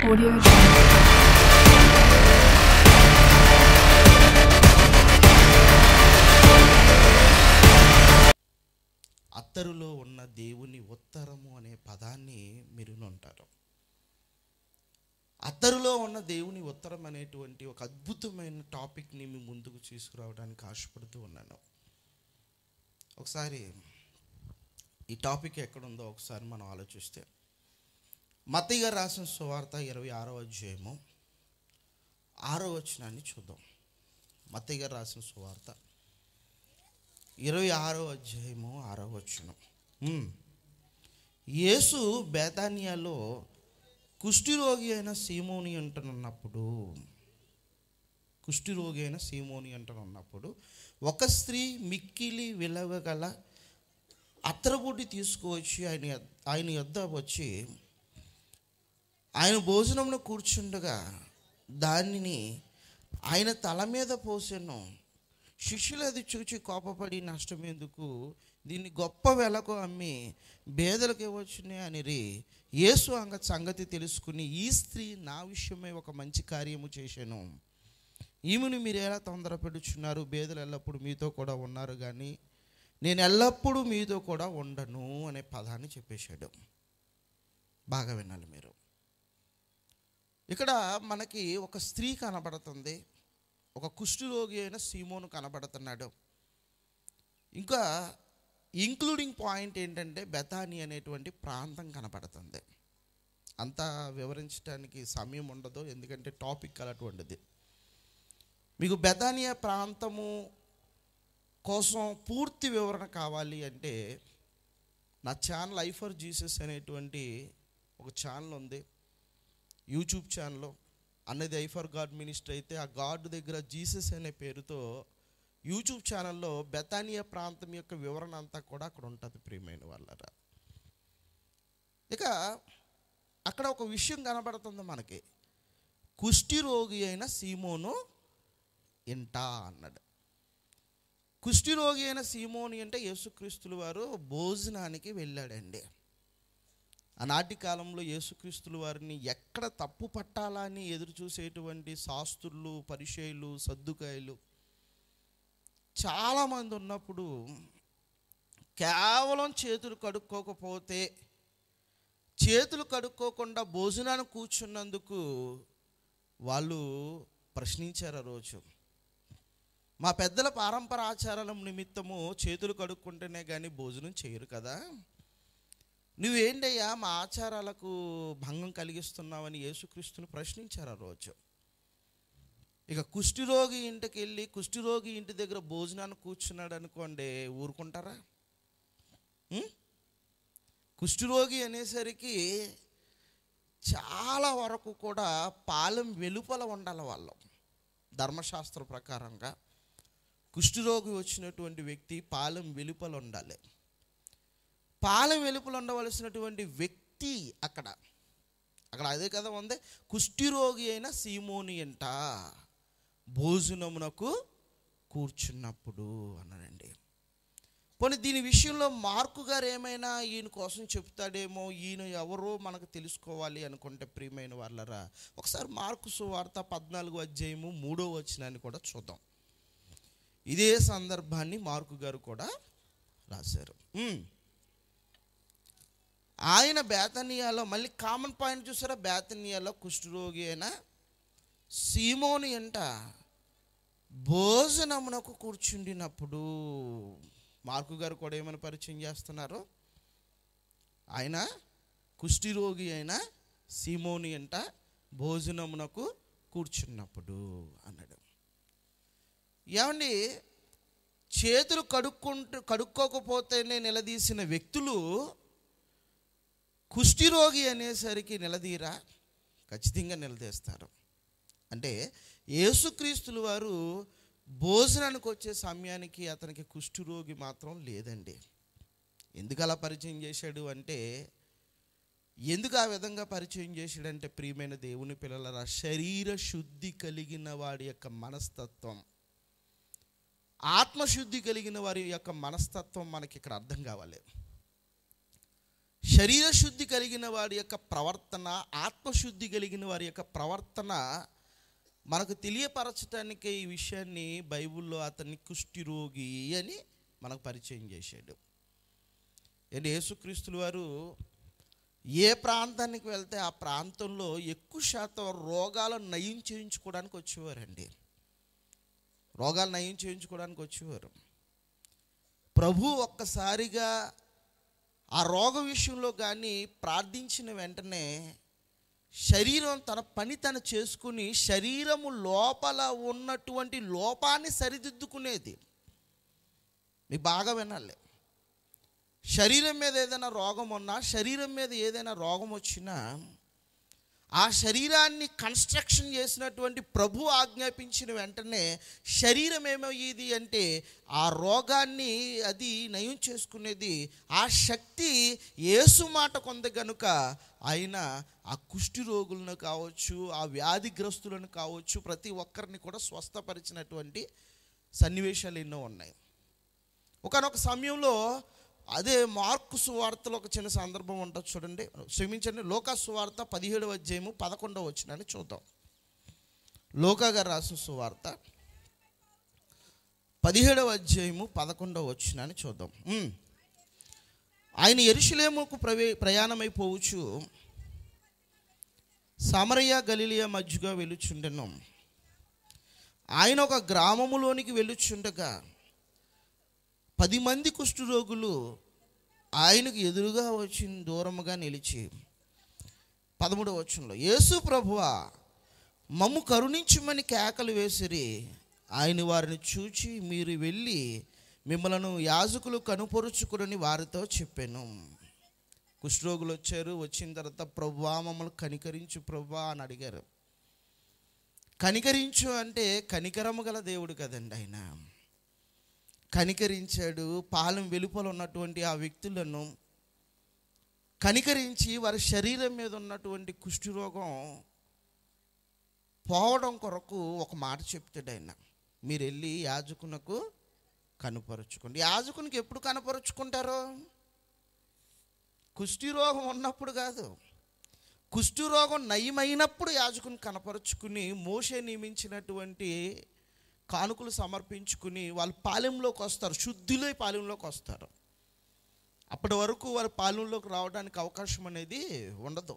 Audio Jungle. అత్తరులో ఉన్న దేవుని ఉత్తరము అనే పదాన్ని మీరు ఉంటారు అత్తరులో ఉన్న దేవుని ఉత్తరం అనేటువంటి ఒక అద్భుతమైన టాపిక్ని మీ ముందుకు తీసుకురావడానికి ఆశపడుతూ ఉన్నాను ఒకసారి ఈ టాపిక్ ఎక్కడుందో ఒకసారి మనం ఆలోచిస్తే మత్తయ్య గారు రాసిన సువార్త ఇరవై ఆరో అధ్యాయము ఆరో వచనాన్ని చూద్దాం మత్తయ్య గారు రాసిన సువార్త ఇరవై ఆరో అధ్యాయము ఆరో వచనం ఉమ్. యేసు బేతానియాలో కుష్ఠిరోగి అయిన సీమోని అంటనున్నప్పుడు కుష్ఠిరోగి అయిన సీమోని అంటనున్నప్పుడు ఒక స్త్రీ మిక్కిలి విలవగల అత్తరబుడ్డి తీసుకువచ్చి ఆయన యొద్- ఆయన యొద్ద వచ్చి ఆయన భోజనంలో కూర్చుండగా దానిని ఆయన తల మీద పోసెను శిష్యులు అది చూచి కోపపడి నష్టమేందుకు దీన్ని గొప్ప వెలకు అమ్మి బేదలకు ఇవ్వచ్చునే అనిరి యేసు అంగ సంగతి తెలుసుకుని ఈ స్త్రీ నా విషయమై ఒక మంచి కార్యము చేశాను ఈమెను మీరు ఎలా తొందర పెడుచున్నారు బేదలు ఎల్లప్పుడూ మీతో కూడా ఉన్నారు కానీ నేను ఎల్లప్పుడూ మీతో కూడా ఉండను అనే పదాన్ని చెప్పేశాడు బాగా వినాలి మీరు ఇక్కడ మనకి ఒక స్త్రీ కనబడుతుంది ఒక కుష్ఠరోగి అయిన సీమోను కనబడుతున్నాడు ఇంకా ఇంక్లూడింగ్ పాయింట్ ఏంటంటే బెతాని అనేటువంటి ప్రాంతం కనపడుతుంది అంతా వివరించడానికి సమయం ఉండదు ఎందుకంటే టాపిక్ అలాంటిది మీకు బెతానియా ప్రాంతము కోసం పూర్తి వివరణ కావాలి అంటే నా ఛానల్ ఐ ఫర్ జీసస్ అనేటువంటి ఒక ఛానల్ ఉంది యూట్యూబ్ ఛానల్ అన్నది ఐ ఫర్ గాడ్ మినిస్టర్ అయితే ఆ గాడ్ దగ్గర జీసస్ అనే పేరుతో యూట్యూబ్ ఛానల్లో బెతానియా ప్రాంతం యొక్క వివరణ అంతా కూడా అక్కడ ఉంటుంది ప్రియమైన వాళ్ళరా ఇక అక్కడ ఒక విషయం కనబడుతుంది మనకి కుష్టి రోగి అయిన సీమోను ఇంటా అన్నాడు కుష్టి రోగి అయిన సీమోని అంటే యేసుక్రీస్తుల వారు భోజనానికి వెళ్ళాడండి ఆనాటి కాలంలో యేసుక్రీస్తుల వారిని ఎక్కడ తప్పు పట్టాలా అని ఎదురు చూసేటువంటి శాస్త్రులు పరిచయులు సర్దుకాయలు చాలామంది ఉన్నప్పుడు కేవలం చేతులు కడుక్కోకపోతే చేతులు కడుక్కోకుండా భోజనాన్ని కూర్చున్నందుకు వాళ్ళు ప్రశ్నించారు ఆ రోజు మా పెద్దల పారంపర ఆచారాల నిమిత్తము చేతులు కడుక్కుంటేనే కానీ భోజనం చేయరు కదా నువ్వేంటయ్యా మా ఆచారాలకు భంగం కలిగిస్తున్నావని యేసుక్రీస్తుని ప్రశ్నించారు ఆ రోజు ఇక కుష్ఠిరోగి ఇంటికి వెళ్ళి కుష్ఠిరోగి ఇంటి దగ్గర భోజనాన్ని కూర్చున్నాడు అనుకోండి ఊరుకుంటారా ఉం? కుష్ఠిరోగి అనేసరికి చాలా వరకు కూడా పాలెం వెలుపల ఉండాలి వాళ్ళు ధర్మశాస్త్ర ప్రకారంగా కుష్ఠిరోగి వచ్చినటువంటి వ్యక్తి పాలెం వెలుపల ఉండాలి పాలెం వెలుపల ఉండవలసినటువంటి వ్యక్తి అక్కడ అక్కడ అదే కదా ఉంది కుష్ఠిరోగి అయిన సీమోని అంట భోజనమునకు కూర్చున్నప్పుడు అన్నాడండి పోనీ దీని విషయంలో మార్కు గారు ఏమైనా ఈయన కోసం చెప్తాడేమో ఈయన ఎవరో మనకు తెలుసుకోవాలి అనుకుంటే ప్రియమైన వాళ్ళరా ఒకసారి మార్కు సువార్త పద్నాలుగు అధ్యాయము మూడో వచనాన్ని కూడా చూద్దాం ఇదే సందర్భాన్ని మార్కు గారు కూడా రాశారు ఉమ్. ఆయన బేతనియాలో మళ్ళీ కామన్ పాయింట్ చూసారా బేతనియాలో కుష్ఠరోగి అయిన సీమోని అంట భోజనమునకు కూర్చుండినప్పుడు మార్కు గారు కూడా ఏమని పరిచయం చేస్తున్నారు ఆయన కుష్ఠిరోగి అయిన సీమోని అంట భోజనమునకు కూర్చున్నప్పుడు అన్నాడు ఏమండి చేతులు కడుక్కుంటూ కడుక్కోకపోతేనే నిలదీసిన వ్యక్తులు కుష్ఠిరోగి అనేసరికి నిలదీరా ఖచ్చితంగా నిలదీస్తారు అంటే యేసుక్రీస్తుల వారు భోజనానికి వచ్చే సమయానికి అతనికి కుష్ఠిరోగి మాత్రం లేదండి ఎందుకు అలా పరిచయం చేశాడు అంటే ఎందుకు ఆ విధంగా పరిచయం చేశాడంటే ప్రియమైన దేవుని పిల్లల శరీర శుద్ధి కలిగిన వాడి యొక్క మనస్తత్వం ఆత్మశుద్ధి కలిగిన వారి యొక్క మనస్తత్వం మనకి ఇక్కడ అర్థం కావాలి శరీర శుద్ధి కలిగిన వారి యొక్క ప్రవర్తన ఆత్మశుద్ధి కలిగిన వారి యొక్క ప్రవర్తన మనకు తెలియపరచటానికి ఈ విషయాన్ని బైబిల్లో అతన్ని కుష్ఠిరోగి అని మనకు పరిచయం చేశాడు ఏంటి యేసుక్రీస్తుల వారు ఏ ప్రాంతానికి వెళ్తే ఆ ప్రాంతంలో ఎక్కువ శాతం రోగాలను నయం చేయించుకోవడానికి వచ్చేవారండి రోగాలు నయం చేయించుకోవడానికి వచ్చేవారు ప్రభు ఒక్కసారిగా ఆ రోగ విషయంలో కానీ ప్రార్థించిన వెంటనే శరీరం తన పని తను చేసుకుని శరీరము లోపల ఉన్నటువంటి లోపాన్ని సరిదిద్దుకునేది మీకు బాగా వినాలి శరీరం మీద ఏదైనా రోగం ఉన్నా శరీరం మీద ఏదైనా రోగం వచ్చినా ఆ శరీరాన్ని కన్స్ట్రక్షన్ చేసినటువంటి ప్రభు ఆజ్ఞాపించిన వెంటనే శరీరం ఏమయ్యేది అంటే ఆ రోగాన్ని అది నయం చేసుకునేది ఆ శక్తి యేసు మాట కొంద గనుక ఆయన ఆ కుష్టి రోగులను కావచ్చు ఆ వ్యాధిగ్రస్తులను కావచ్చు ప్రతి ఒక్కరిని కూడా స్వస్థపరిచినటువంటి సన్నివేశాలు ఎన్నో ఉన్నాయి ఒకనొక సమయంలో అదే మార్కు సువార్తలో ఒక చిన్న సందర్భం ఉంటుంది చూడండి క్షమించండి లోకా సువార్త పదిహేడవ అధ్యాయము పదకొండవ వచ్చినని చూద్దాం లోకా గారు రాసిన సువార్త పదిహేడవ అధ్యాయము పదకొండవ వచ్చినని చూద్దాం ఉమ్. ఆయన ఎరుషులేముకు ప్రవే ప్రయాణమైపోవచ్చు సమరయ గలిలియా మధ్యగా వెలుచుండెను ఆయన ఒక గ్రామములోనికి వెళ్ళుచుండగా పది మంది కుష్ఠరోగులు ఆయనకు ఎదురుగా వచ్చి దూరముగా నిలిచి పదమూడవ వచనంలో యేసు ప్రభువా మమ్ము కరుణించుమని కేకలు వేసిరి ఆయన వారిని చూచి మీరు వెళ్ళి మిమ్మలను యాజకులు కనుపరుచుకుని వారితో చెప్పాను కుష్ఠరోగులు వచ్చారు వచ్చిన తర్వాత ప్రభువా మమ్మల్ని కనికరించు ప్రభువా అని అడిగారు కనికరించు అంటే కనికరము గల దేవుడు కదండి ఆయన కనికరించాడు పాలెం వెలుపల ఉన్నటువంటి ఆ వ్యక్తులను కనికరించి వారి శరీరం మీద ఉన్నటువంటి కుష్ఠరోగం పోవడం కొరకు ఒక మాట చెప్తాడు ఆయన మీరు వెళ్ళి యాజకునకు కనుపరుచుకోండి యాజకునికి ఎప్పుడు కనపరుచుకుంటారు కుష్ఠిరోగం ఉన్నప్పుడు కాదు కుష్ఠరోగం నయమైనప్పుడు యాజకుని కనపరుచుకుని మోసే నియమించినటువంటి కానుకలు సమర్పించుకుని వాళ్ళు పాలెంలోకి వస్తారు శుద్ధిలో పాలెంలోకి వస్తారు అప్పటి వరకు వారు పాలెంలోకి రావడానికి అవకాశం అనేది ఉండదు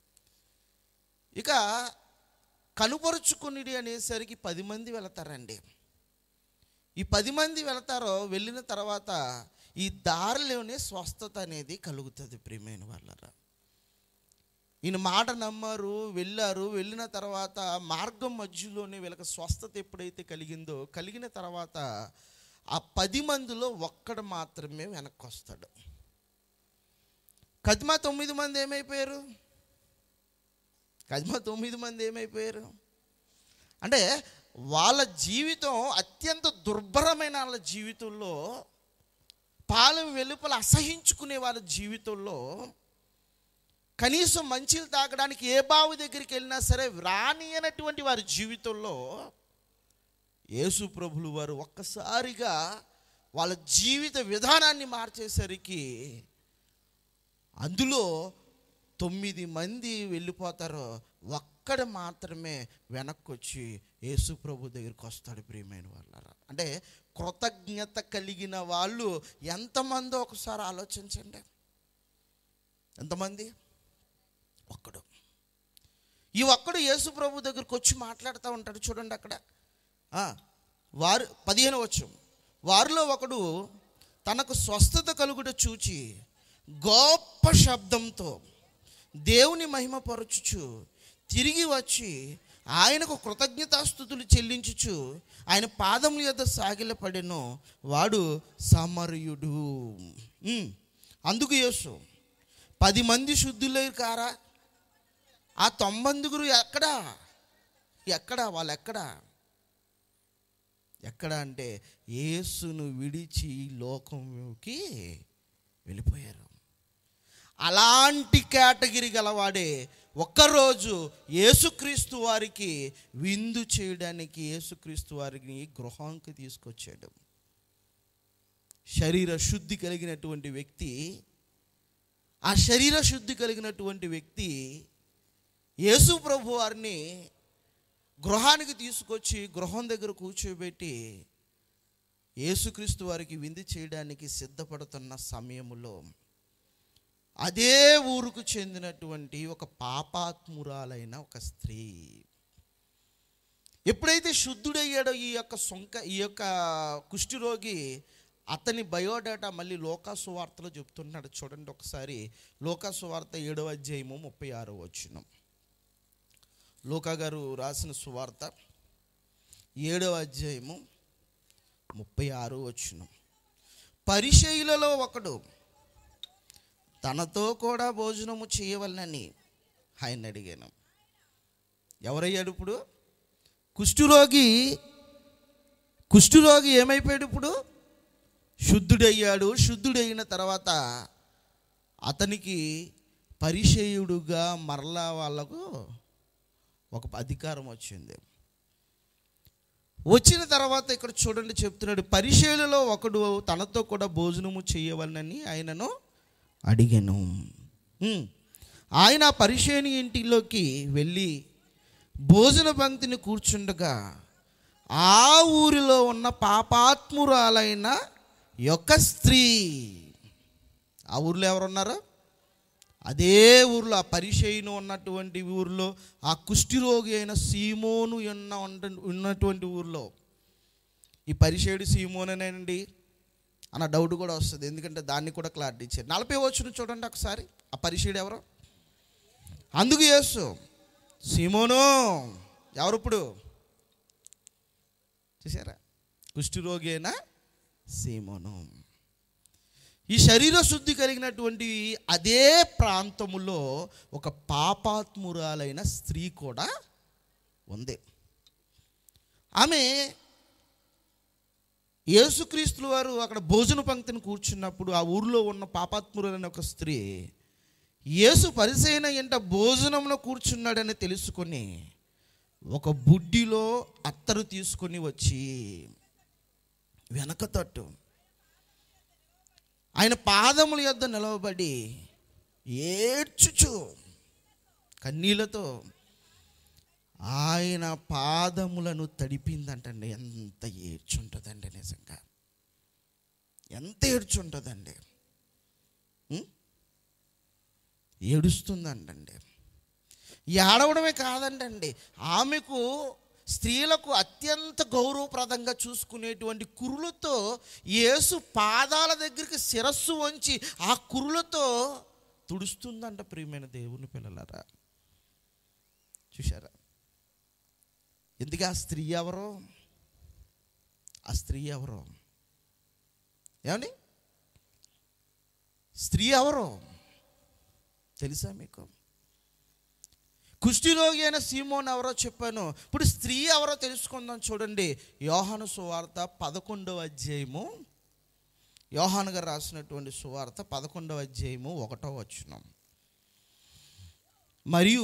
ఇక కనుపరుచుకునిడి అనేసరికి పది మంది వెళతారండి ఈ పది మంది వెళతారో వెళ్ళిన తర్వాత ఈ దారిలోనే స్వస్థత అనేది కలుగుతుంది ప్రియమైన వాళ్ళరా ఈయన మాట నమ్మారు వెళ్ళారు వెళ్ళిన తర్వాత మార్గం మధ్యలోనే వీళ్ళకి స్వస్థత ఎప్పుడైతే కలిగిందో కలిగిన తర్వాత ఆ పది మందిలో ఒక్కడు మాత్రమే వెనక్కి వస్తాడు కదిమా తొమ్మిది మంది ఏమైపోయారు కదిమా తొమ్మిది మంది ఏమైపోయారు అంటే వాళ్ళ జీవితం అత్యంత దుర్భరమైన వాళ్ళ జీవితంలో పాలెం వెలుపల అసహించుకునే వాళ్ళ జీవితంలో కనీసం మంచిలు తాగడానికి ఏ బావి దగ్గరికి వెళ్ళినా సరే రానియనటువంటి వారి జీవితంలో యేసు ప్రభులు వారు ఒక్కసారిగా వాళ్ళ జీవిత విధానాన్ని మార్చేసరికి అందులో తొమ్మిది మంది వెళ్ళిపోతారు ఒక్కడ మాత్రమే వెనక్కి వచ్చి యేసు ప్రభు దగ్గరికి వస్తాడు ప్రియమైన వాళ్ళరా అంటే కృతజ్ఞత కలిగిన వాళ్ళు ఎంతమందో ఒకసారి ఆలోచించండి ఎంతమంది ఒక్కడు ఈ ఒక్కడు యేసు ప్రభు దగ్గరికి వచ్చి మాట్లాడుతూ ఉంటాడు చూడండి అక్కడ ఆ, వారు పదిహేను వచ్చు వారిలో ఒకడు తనకు స్వస్థత కలుగుట చూచి గొప్ప శబ్దంతో దేవుని మహిమపరచుచు తిరిగి వచ్చి ఆయనకు కృతజ్ఞతాస్థుతులు చెల్లించుచు ఆయన పాదముల యొద్ద సాగిలపడెను వాడు సమరయుడు ఉమ్, అందుకు యేసు పది మంది శుద్ధులై కారా ఆ తొమ్మందుగురు ఎక్కడా ఎక్కడా వాళ్ళు ఎక్కడా ఎక్కడ అంటే యేసును విడిచి ఈ లోకంకి వెళ్ళిపోయారు అలాంటి కేటగిరీ గలవాడే ఒక్కరోజు యేసుక్రీస్తు వారికి విందు చేయడానికి యేసుక్రీస్తు వారిని గృహానికి తీసుకొచ్చాడు శరీర శుద్ధి కలిగినటువంటి వ్యక్తి ఆ శరీర శుద్ధి కలిగినటువంటి వ్యక్తి యేసు ప్రభు వారిని గృహానికి తీసుకొచ్చి గృహం దగ్గర కూర్చోబెట్టి యేసుక్రీస్తు వారికి విందు చేయడానికి సిద్ధపడుతున్న సమయంలో అదే ఊరుకు చెందినటువంటి ఒక పాపాత్మురాలైన ఒక స్త్రీ ఎప్పుడైతే శుద్ధుడయ్యాడో ఈ యొక్క సొంక ఈ యొక్క కుష్ఠరోగి అతని బయోడేటా మళ్ళీ లోకా సువార్తలో చెప్తున్నాడు చూడండి ఒకసారి లోకా సువార్త ఏడవ అధ్యాయము ముప్పై ఆరో వచ్చిన లోకా గారు రాసిన సువార్త ఏడవ అధ్యాయము ముప్పై ఆరో వచ్చిన పరిచయులలో ఒకడు తనతో కూడా భోజనము చేయవలనని ఆయన అడిగాను ఎవరయ్యాడు ఇప్పుడు కుష్ఠురోగి కుష్ఠురోగి ఏమైపోయాడు ఇప్పుడు శుద్ధుడయ్యాడు శుద్ధుడైన తర్వాత అతనికి పరిచయుడుగా మరలా వాళ్ళకు ఒక అధికారం వచ్చింది వచ్చిన తర్వాత ఇక్కడ చూడండి చెప్తున్నాడు పరిచయులలో ఒకడు తనతో కూడా భోజనము చేయవలనని ఆయనను అడిగాను ఉమ్. ఆయన పరిచయని ఇంటిలోకి వెళ్ళి భోజన పంక్తిని కూర్చుండగా ఆ ఊరిలో ఉన్న పాపాత్మురాలైన యొక్క స్త్రీ ఆ ఊర్లో ఎవరున్నారు అదే ఊర్లో ఆ పరిచయను ఉన్నటువంటి ఊర్లో ఆ కుష్ఠిరోగి అయిన సీమోను ఉన్న ఉండ- ఉన్నటువంటి ఊర్లో ఈ పరిచయుడు సీమోనేనండి అన్న డౌట్ కూడా వస్తుంది ఎందుకంటే దాన్ని కూడా క్లారిటీ ఇచ్చారు నలభై వచ్చిన చూడండి ఒకసారి ఆ పరిచయుడు ఎవరు అందుకు యేసు సీమోను ఎవరు ఇప్పుడు చూసారా కుష్ఠరోగి అయిన సీమోను ఈ శరీర శుద్ధి కలిగినటువంటి అదే ప్రాంతములో ఒక పాపాత్మురాలైన స్త్రీ కూడా ఉంది ఆమె యేసుక్రీస్తుల వారు అక్కడ భోజన పంక్తిని కూర్చున్నప్పుడు ఆ ఊరిలో ఉన్న పాపాత్మురాలైన ఒక స్త్రీ యేసు పరిసైన ఎంట భోజనంలో కూర్చున్నాడని తెలుసుకొని ఒక బుడ్డిలో అత్తరు తీసుకొని వచ్చి వెనక తట్టు ఆయన పాదముల యొద్ద నిలవబడి ఏడ్చుచు కన్నీళ్లతో ఆయన పాదములను తడిపిందంటండి ఎంత ఏడ్చుంటుందండి నిజంగా ఎంత ఏడ్చుంటుందండి ఉం? ఏడుస్తుందంటండి ఏడవడమే కాదంటండి ఆమెకు స్త్రీలకు అత్యంత గౌరవప్రదంగా చూసుకునేటువంటి కురులతో యేసు పాదాల దగ్గరికి శిరస్సు వంచి ఆ కురులతో తుడుస్తుందంట ప్రియమైన దేవుని పిల్లలరా చూశారా ఎందుకు ఆ స్త్రీ ఎవరో ఆ స్త్రీ ఎవరో ఏమండి స్త్రీ ఎవరో తెలుసా మీకు కుష్ఠిరోగి అయిన సీమోన్ ఎవరో చెప్పాను ఇప్పుడు స్త్రీ ఎవరో తెలుసుకుందాం చూడండి యోహాను సువార్త పదకొండవ అధ్యాయము యోహాను గారు రాసినటువంటి సువార్త పదకొండవ అధ్యాయము ఒకటో వచనం మరియు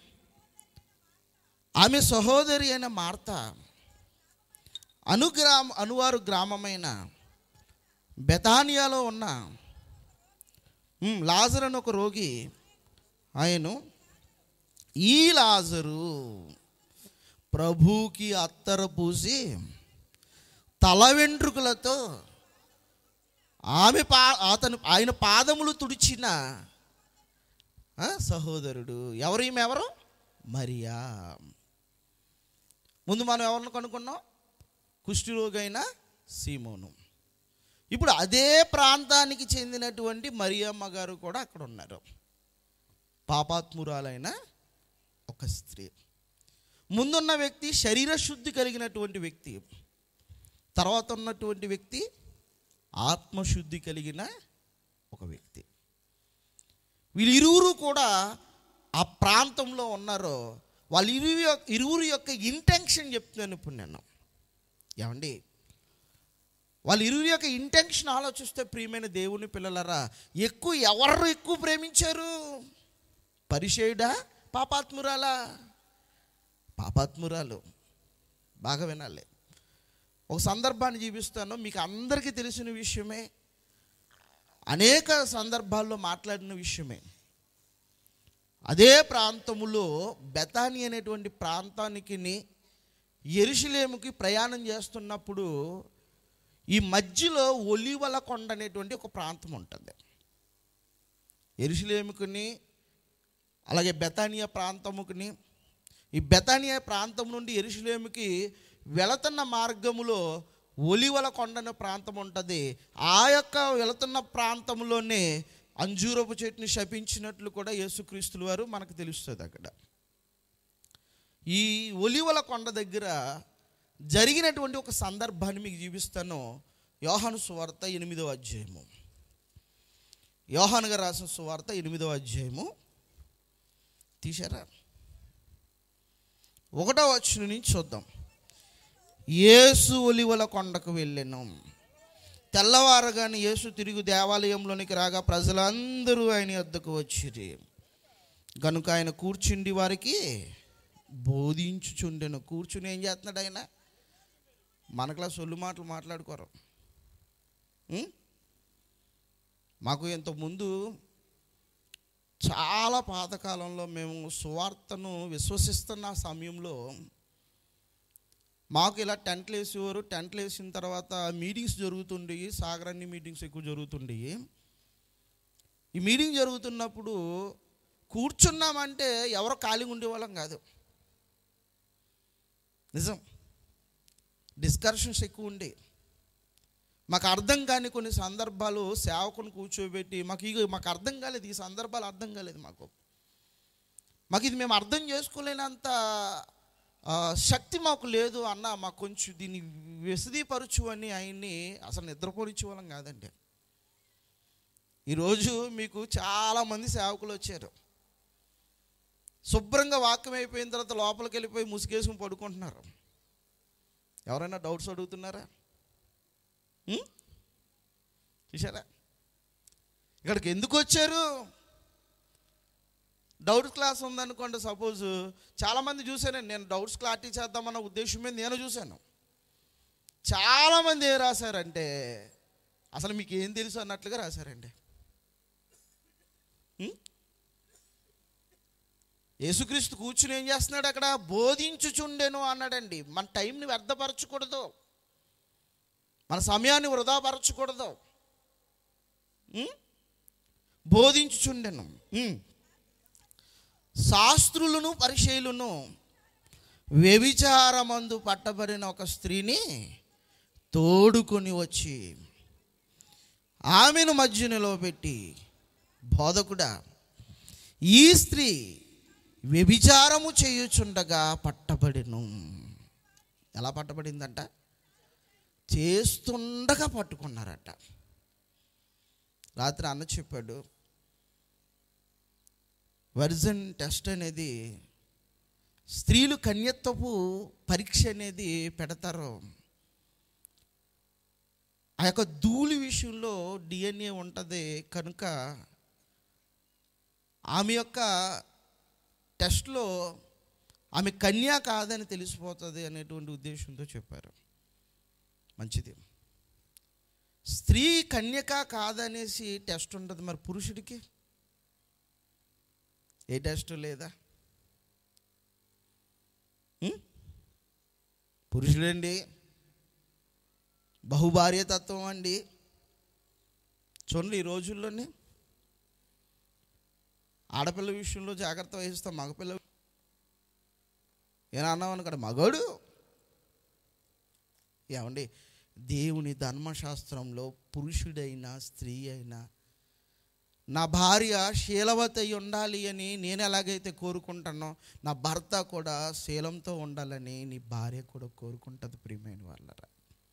ఆమె సహోదరి అయిన మార్త అనుగ్రామ అనువారు గ్రామమైన బెతానియాలో ఉన్న ఉమ్, లాజరు అని ఒక రోగి ఆయన ఈ లాజరు ప్రభుకి అత్తర పూసి తల వెంట్రుకలతో ఆమె పా అతను ఆయన పాదములు తుడిచిన ఆ, సహోదరుడు ఎవరు ఈమె ఎవరు మరియా ముందు మనం ఎవరిని కనుక్కున్నాం కుష్ఠరోగి అయిన సీమోను ఇప్పుడు అదే ప్రాంతానికి చెందినటువంటి మరియమ్మ గారు కూడా అక్కడ ఉన్నారు పాపాత్మురాలైన ఒక స్త్రీ ముందున్న వ్యక్తి శరీర శుద్ధి కలిగినటువంటి వ్యక్తి తర్వాత ఉన్నటువంటి వ్యక్తి ఆత్మశుద్ధి కలిగిన ఒక వ్యక్తి వీళ్ళిరువురు కూడా ఆ ప్రాంతంలో ఉన్నారో వాళ్ళ ఇరువు యొక్క- ఇరువురు యొక్క ఇంటెన్షన్ చెప్తున్నాను ఇప్పుడు నేను ఏమండి వాళ్ళ ఇరువురి యొక్క ఇంటెన్షన్ ఆలోచిస్తే ప్రియమైన దేవుని పిల్లలరా ఎక్కువ ఎవరు ఎక్కువ ప్రేమించారు పరిచయుడా పాపాత్మురాలా పాపాత్మురాలు బాగా వినాలి ఒక సందర్భాన్ని చూపిస్తాను మీకు అందరికీ తెలిసిన విషయమే అనేక సందర్భాల్లో మాట్లాడిన విషయమే అదే ప్రాంతములో బెతాని అనేటువంటి ప్రాంతానికి ఎరుషులేముకి ప్రయాణం చేస్తున్నప్పుడు ఈ మధ్యలో ఒలివల కొండ అనేటువంటి ఒక ప్రాంతం ఉంటుంది ఎరుషులేముకుని అలాగే బెతానియా ప్రాంతముకుని ఈ బెతానియా ప్రాంతం నుండి ఎరుషులేముకి వెళుతున్న మార్గములో ఒలివల కొండ అనే ప్రాంతం ఉంటుంది ఆ యొక్క వెళుతున్న ప్రాంతంలోనే అంజూరపు చెట్టుని శపించినట్లు కూడా యేసుక్రీస్తుల వారు మనకు తెలుస్తుంది అక్కడ ఈ ఒలివల కొండ దగ్గర జరిగినటువంటి ఒక సందర్భాన్ని మీకు చూపిస్తాను యోహాను సువార్త ఎనిమిదవ అధ్యాయము యోహాను గారు రాసిన సువార్త ఎనిమిదవ అధ్యాయము తీశారా ఒకటో వచ్చిన నుంచి చూద్దాం యేసు ఒలివల కొండకు వెళ్ళాను తెల్లవారగానే యేసు తిరిగి దేవాలయంలోనికి రాగా ప్రజలందరూ ఆయన వద్దకు వచ్చిరి గనుక ఆయన కూర్చుండి వారికి బోధించుచుండెను కూర్చుని ఏం చేస్తున్నాడు ఆయన మనకులా సొల్లు మాటలు మాట్లాడుకోరు ఉం? మాకు ఇంతకుముందు చాలా పాతకాలంలో మేము సువార్తను విశ్వసిస్తున్న సమయంలో మాకు ఇలా టెంట్లు వేసేవారు టెంట్లు వేసిన తర్వాత మీటింగ్స్ జరుగుతుండేవి సాగరాన్ని మీటింగ్స్ ఎక్కువ జరుగుతుండేవి ఈ మీటింగ్ జరుగుతున్నప్పుడు కూర్చున్నామంటే ఎవరో ఖాళీగా ఉండేవాళ్ళం కాదు నిజం డిస్కషన్స్ ఎక్కువ ఉండే మాకు అర్థం కాని కొన్ని సందర్భాలు సేవకుని కూర్చోబెట్టి మాకు ఇక మాకు అర్థం కాలేదు ఈ సందర్భాలు అర్థం కాలేదు మాకు మాకు ఇది మేము అర్థం చేసుకోలేనంత ఆ, శక్తి మాకు లేదు అన్న మాకు కొంచెం దీన్ని విశదీపరచు అని ఆయన్ని అసలు నిద్రపోనిచ్చే వాళ్ళం కాదండి ఈరోజు మీకు చాలామంది సేవకులు వచ్చారు శుభ్రంగా వాక్యం అయిపోయిన తర్వాత లోపలికి వెళ్ళిపోయి ముసుగేసుకుని పడుకుంటున్నారు ఎవరైనా డౌట్స్ అడుగుతున్నారా ఉం? చూసారా ఇక్కడికి ఎందుకు వచ్చారు డౌట్ క్లాస్ ఉందనుకోండి సపోజ్ చాలామంది చూశానండి నేను డౌట్స్ క్లారిటీ చేద్దామన్న ఉద్దేశం మీద నేను చూశాను చాలామంది ఏం రాశారంటే అసలు మీకు ఏం తెలుసు అన్నట్లుగా రాశారండి ఉం? యేసుక్రీస్తు కూర్చుని ఏం చేస్తున్నాడు అక్కడ బోధించుచుండెను అన్నాడండి మన టైంని వ్యర్థపరచకూడదు మన సమయాన్ని వృధాపరచకూడదు ఉం? బోధించుచుండెను ఉం. శాస్త్రులను పరిచయులను వ్యభిచారమందు పట్టబడిన ఒక స్త్రీని తోడుకొని వచ్చి ఆమెను మధ్య నిలవబెట్టి బోధకుడా ఈ స్త్రీ వ్యభిచారము చేయుచుండగా పట్టబడిను ఎలా పట్టబడిందంట చేస్తుండగా పట్టుకున్నారట రాత్రి అన్న చెప్పాడు వర్జన్ టెస్ట్ అనేది స్త్రీలు కన్యత్వపు పరీక్ష అనేది పెడతారు ఆ యొక్క ధూళి విషయంలో డిఎన్ఏ ఉంటుంది కనుక ఆమె యొక్క టెస్ట్లో ఆమె కన్యా కాదని తెలిసిపోతుంది అనేటువంటి ఉద్దేశంతో చెప్పారు మంచిది స్త్రీ కన్యక కాదనేసి టెస్ట్ ఉంటుంది మరి పురుషుడికి ఏ టెస్ట్ లేదా ఉం? పురుషుడండి బహుభార్య తత్వం అండి చూడండి ఈ రోజుల్లోనే ఆడపిల్ల విషయంలో జాగ్రత్త వహిస్తాం మగపిల్ల ఏనా అన్నాం అనుకోండి మగోడు ఏమండి దేవుని ధర్మశాస్త్రంలో పురుషుడైనా స్త్రీ అయినా నా భార్య శీలవత అయి ఉండాలి అని నేను ఎలాగైతే కోరుకుంటానో నా భర్త కూడా శీలంతో ఉండాలని నీ భార్య కూడా కోరుకుంటుంది ప్రియమైన వాళ్ళరా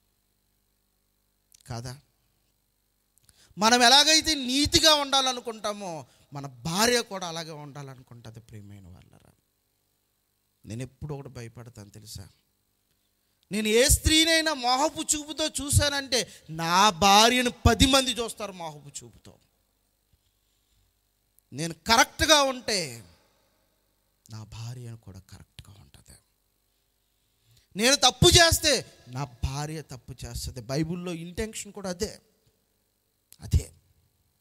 కాదా మనం ఎలాగైతే నీతిగా ఉండాలనుకుంటామో మన భార్య కూడా అలాగే ఉండాలనుకుంటుంది ప్రియమైన వాళ్ళరా నేను ఎప్పుడు ఒకటి భయపడతాను తెలుసా నేను ఏ స్త్రీనైనా మోహపు చూపుతో చూశానంటే నా భార్యను పది మంది చూస్తారు మోహపు చూపుతో నేను కరెక్ట్గా ఉంటే నా భార్యను కూడా కరెక్ట్గా ఉంటుంది నేను తప్పు చేస్తే నా భార్య తప్పు చేస్తుంది బైబిల్లో ఇంటెన్షన్ కూడా అదే అదే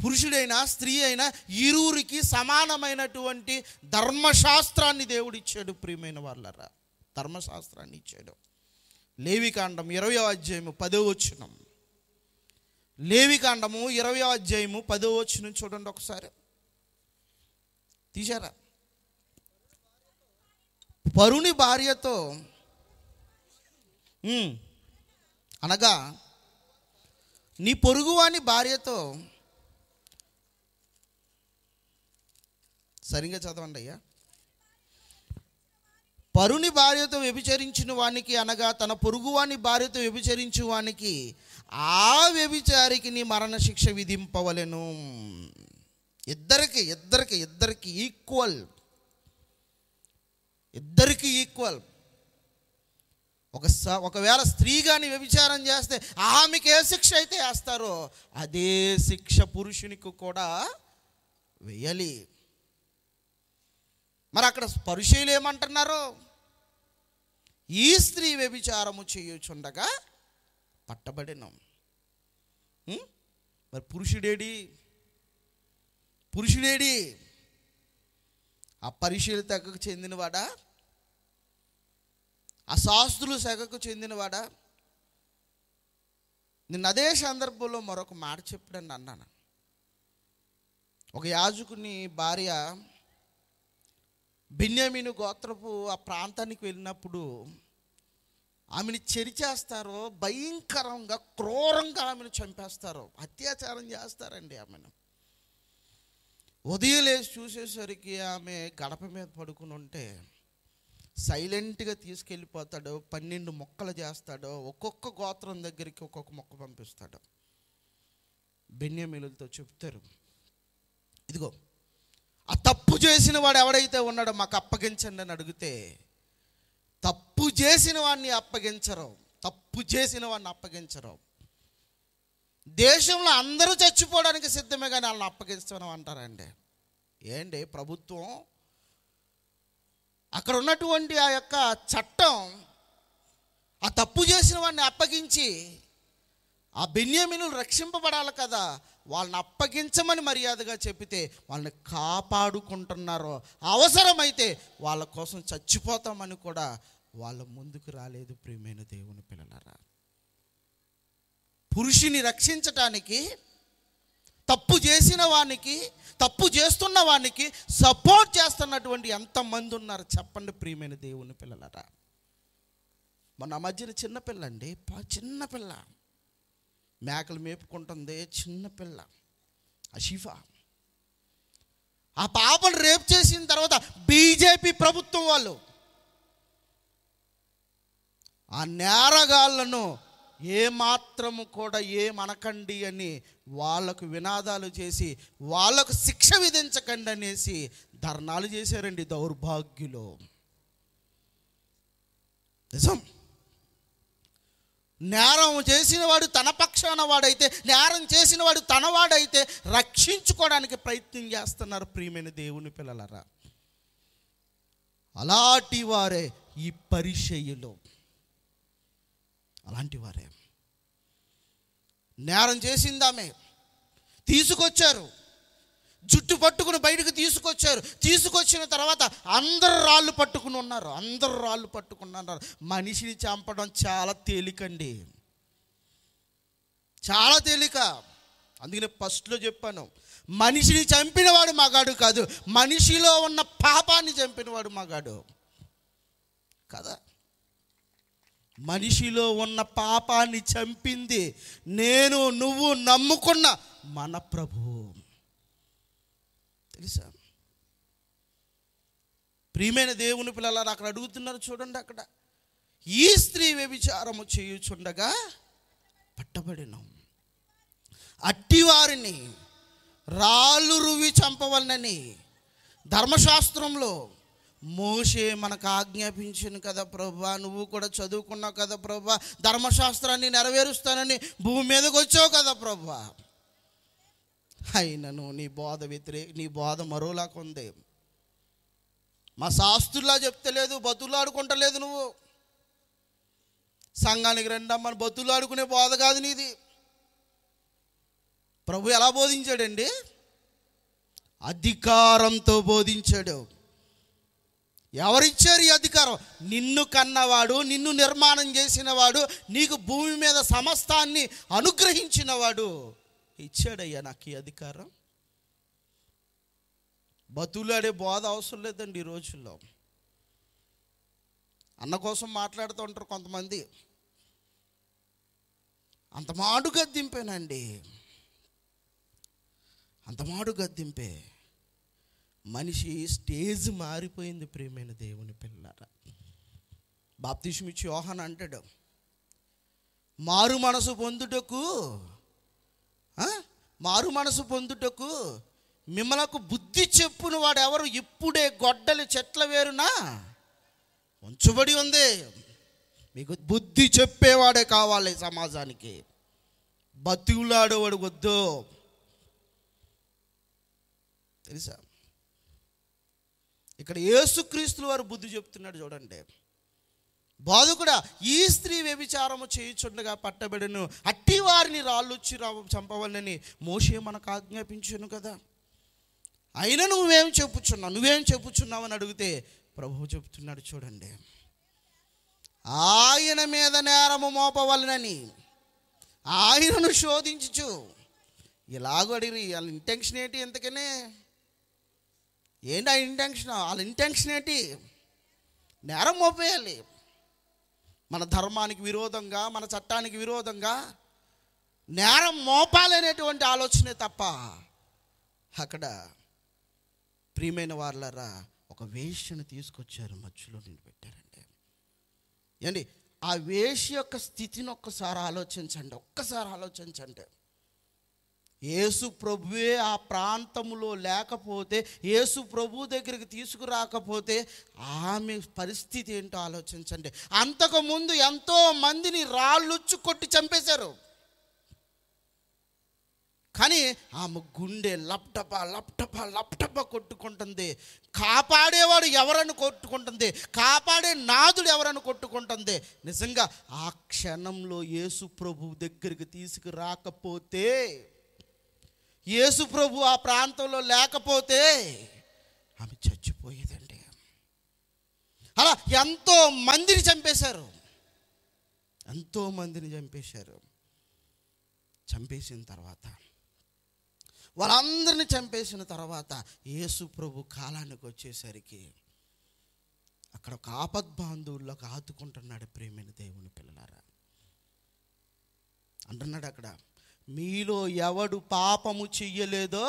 పురుషుడైనా స్త్రీ అయినా ఇరువురికి సమానమైనటువంటి ధర్మశాస్త్రాన్ని దేవుడిచ్చాడు ప్రియమైన వాళ్ళరా ధర్మశాస్త్రాన్ని ఇచ్చాడు లేవికాండం ఇరవై అధ్యాయము పదో వచ్చినం లేవికాండము ఇరవై అధ్యాయము పదో వచ్చిన చూడండి ఒకసారి తీశారా పరుని భార్యతో ఉమ్, అనగా నీ పొరుగువాని భార్యతో సరిగ్గా చదవండి అయ్యా పరుని భార్యతో వ్యభిచరించిన వానికి అనగా తన పొరుగువాని భార్యతో వ్యభిచరించు వానికి ఆ వ్యభిచారికి నీ మరణ శిక్ష విధింపవలెను ఇద్దరికి ఇద్దరికి ఇద్దరికి ఈక్వల్ ఇద్దరికి ఈక్వల్ ఒక స ఒకవేళ స్త్రీ కానీ వ్యభిచారం చేస్తే ఆమెకి ఏ శిక్ష అయితే వేస్తారో అదే శిక్ష పురుషునికి కూడా వేయాలి మరి అక్కడ పరుషులు ఏమంటున్నారు ఈ స్త్రీ వ్యభిచారము చేయుచుండగా పట్టబడిన మరి పురుషుడేడి పురుషుడేడి ఆ పరిశీలి తెగకు చెందినవాడా ఆ శాస్త్రులు సెగకు చెందినవాడా నిన్న అదే సందర్భంలో మరొక మాట చెప్పాడని అన్నాను ఒక యాజకుని భార్య బిన్యామీను గోత్రపు ఆ ప్రాంతానికి వెళ్ళినప్పుడు ఆమెను చెరిచేస్తారో భయంకరంగా క్రూరంగా ఆమెను చంపేస్తారు అత్యాచారం చేస్తారండి ఆమెను ఉదయం లేచి చూసేసరికి ఆమె గడప మీద పడుకుని ఉంటే సైలెంట్గా తీసుకెళ్ళిపోతాడు పన్నెండు మొక్కలు చేస్తాడు ఒక్కొక్క గోత్రం దగ్గరికి ఒక్కొక్క మొక్క పంపిస్తాడు బెన్యమీలతో చెప్తారు ఇదిగో ఆ తప్పు చేసిన వాడు ఎవడైతే ఉన్నాడో మాకు అప్పగించండి అని అడిగితే తప్పు చేసిన వాడిని అప్పగించరు తప్పు చేసిన వాడిని అప్పగించరు దేశంలో అందరూ చచ్చిపోవడానికి సిద్ధమే కానీ వాళ్ళని అప్పగిస్తాం అంటారండి ఏంటి ప్రభుత్వం అక్కడ ఉన్నటువంటి ఆ యొక్క చట్టం ఆ తప్పు చేసిన వాడిని అప్పగించి ఆ బెన్యామిను రక్షింపబడాలి కదా వాళ్ళని అప్పగించమని మర్యాదగా చెప్పితే వాళ్ళని కాపాడుకుంటున్నారు అవసరమైతే వాళ్ళ కోసం చచ్చిపోతామని కూడా వాళ్ళ ముందుకు రాలేదు ప్రియమైన దేవుని పిల్లలారా పురుషుని రక్షించటానికి తప్పు చేసిన వానికి తప్పు చేస్తున్న వానికి సపోర్ట్ చేస్తున్నటువంటి ఎంతమంది ఉన్నారు చెప్పండి ప్రియమైన దేవుని పిల్లలరా మొన్న మధ్యన చిన్న పిల్ల అండి పా- చిన్న పిల్ల మేకలు మేపుకుంటుంది చిన్న పిల్ల అషిఫా ఆ పాపను రేప్ చేసిన తర్వాత బీజేపీ ప్రభుత్వం వాళ్ళు ఆ నేరగాళ్లను ఏమాత్రము కూడా ఏమనకండి అని వాళ్ళకు వినాదాలు చేసి వాళ్ళకు శిక్ష విధించకండి అనేసి ధర్నాలు చేశారండి దౌర్భాగ్యులు నిజం నేరం చేసిన వాడు తన పక్షాన వాడైతే నేరం చేసిన వాడు తన వాడైతే రక్షించుకోవడానికి ప్రయత్నం చేస్తున్నారు ప్రియమైన దేవుని పిల్లలరా అలాంటి వారే ఈ పరిచయులు అలాంటి వారే నేరం చేసిందామే తీసుకొచ్చారు జుట్టు పట్టుకుని బయటకు తీసుకొచ్చారు తీసుకొచ్చిన తర్వాత అందరు రాళ్ళు పట్టుకుని ఉన్నారు అందరు రాళ్ళు పట్టుకున్నారు మనిషిని చంపడం చాలా తేలికండి చాలా తేలిక అందుకనే ఫస్ట్లో చెప్పాను మనిషిని చంపినవాడు మగాడు కాదు మనిషిలో ఉన్న పాపాన్ని చంపినవాడు మగాడు కదా మనిషిలో ఉన్న పాపాన్ని చంపింది నేను నువ్వు నమ్ముకున్న మన ప్రభు తెలుసా ప్రియమైన దేవుని పిల్లలు అక్కడ అడుగుతున్నారు చూడండి అక్కడ ఈ స్త్రీ వ్యభిచారము చేయుచుండగా పట్టబడిన అట్టివారిని రాళ్ళు రువి చంపవలనని ధర్మశాస్త్రంలో మోషే మనకు ఆజ్ఞాపించింది కదా ప్రభా నువ్వు కూడా చదువుకున్నావు కదా ప్రభా ధర్మశాస్త్రాన్ని నెరవేరుస్తానని భూమి మీదకి వచ్చావు కదా ప్రభా అయినను నీ బోధ వ్యతిరేక నీ బోధ మరోలాగా ఉంది మా శాస్త్రులా చెప్తలేదు బతులాడుకుంటలేదు నువ్వు సంఘానికి రెండమ్మని బతులాడుకునే బోధ కాదు నీది ప్రభు ఎలా బోధించాడండి అధికారంతో బోధించాడు ఎవరిచ్చారు ఈ అధికారం నిన్ను కన్నవాడు నిన్ను నిర్మాణం చేసినవాడు నీకు భూమి మీద సమస్తాన్ని అనుగ్రహించినవాడు ఇచ్చాడయ్యా నాకు ఈ అధికారం బతులాడే బోధ అవసరం లేదండి ఈ రోజుల్లో అన్న కోసం మాట్లాడుతూ ఉంటారు కొంతమంది అంత మాడు గద్దింపేనండి అంత మాడు గద్దింపే మనిషి స్టేజ్ మారిపోయింది ప్రియమైన దేవుని పిల్లరా బాప్తిష్మిచ్చి యోహన్ అంటాడు మారు మనసు పొందుటకు ఆ? మారు మనసు పొందుటకు మిమ్మలకు బుద్ధి చెప్పును వాడు ఎవరు ఇప్పుడే గొడ్డలి చెట్ల వేరునా ఉంచబడి ఉంది మీకు బుద్ధి చెప్పేవాడే కావాలి సమాజానికి బతుకులాడేవాడు వద్దు తెలుసా ఇక్కడ యేసుక్రీస్తుల వారు బుద్ధి చెప్తున్నాడు చూడండి బాధకుడా ఈ స్త్రీ వ్యభిచారము చేయుచుండగా పట్టబెడను అట్టి వారిని రాళ్ళొచ్చి రా చంపవాలని మోషే మనకు ఆజ్ఞాపించాను కదా అయినా నువ్వేం చెప్పుచున్నావు నువ్వేం చెప్పుచున్నావు అని అడిగితే ప్రభువు చెప్తున్నాడు చూడండి ఆయన మీద నేరము మోపవలనని ఆయనను శోధించుచు ఇలాగ అడిగి వాళ్ళ ఇంటెన్షన్ ఏంటి ఎంతకనే ఏంటి ఆ ఇంటెన్షన్ వాళ్ళ ఇంటెన్షన్ ఏంటి నేరం మోపేయాలి మన ధర్మానికి విరోధంగా మన చట్టానికి విరోధంగా నేరం మోపాలనేటువంటి ఆలోచనే తప్ప అక్కడ ప్రియమైన వాళ్ళరా ఒక వేష్యను తీసుకొచ్చారు మధ్యలో నిలబెట్టారండి ఏండి ఆ వేష యొక్క స్థితిని ఒక్కసారి ఆలోచించండి ఒక్కసారి ఆలోచించండి యేసు ప్రభువే ఆ ప్రాంతములో లేకపోతే యేసు ప్రభు దగ్గరికి తీసుకురాకపోతే ఆమె పరిస్థితి ఏంటో ఆలోచించండి అంతకుముందు ఎంతో మందిని రాళ్ళుచ్చు కొట్టి చంపేశారు కానీ ఆమె గుండె లప్టప లప్టప లప్టప కొట్టుకుంటుంది కాపాడేవాడు ఎవరని కొట్టుకుంటుంది కాపాడే నాదుడు ఎవరని కొట్టుకుంటుంది నిజంగా ఆ క్షణంలో యేసు ప్రభు దగ్గరికి తీసుకురాకపోతే యేసు ప్రభు ఆ ప్రాంతంలో లేకపోతే ఆమె చచ్చిపోయేదండి అలా ఎంతో మందిని చంపేశారు ఎంతో మందిని చంపేశారు చంపేసిన తర్వాత వాళ్ళందరిని చంపేసిన తర్వాత యేసు ప్రభు కాలానికి వచ్చేసరికి అక్కడ ఒక ఆపద్బాంధువుల్లోకి ఆదుకుంటున్నాడు ప్రేమైన దేవుని పిల్లలారా అంటున్నాడు అక్కడ మీలో ఎవడు పాపము చెయ్యలేదో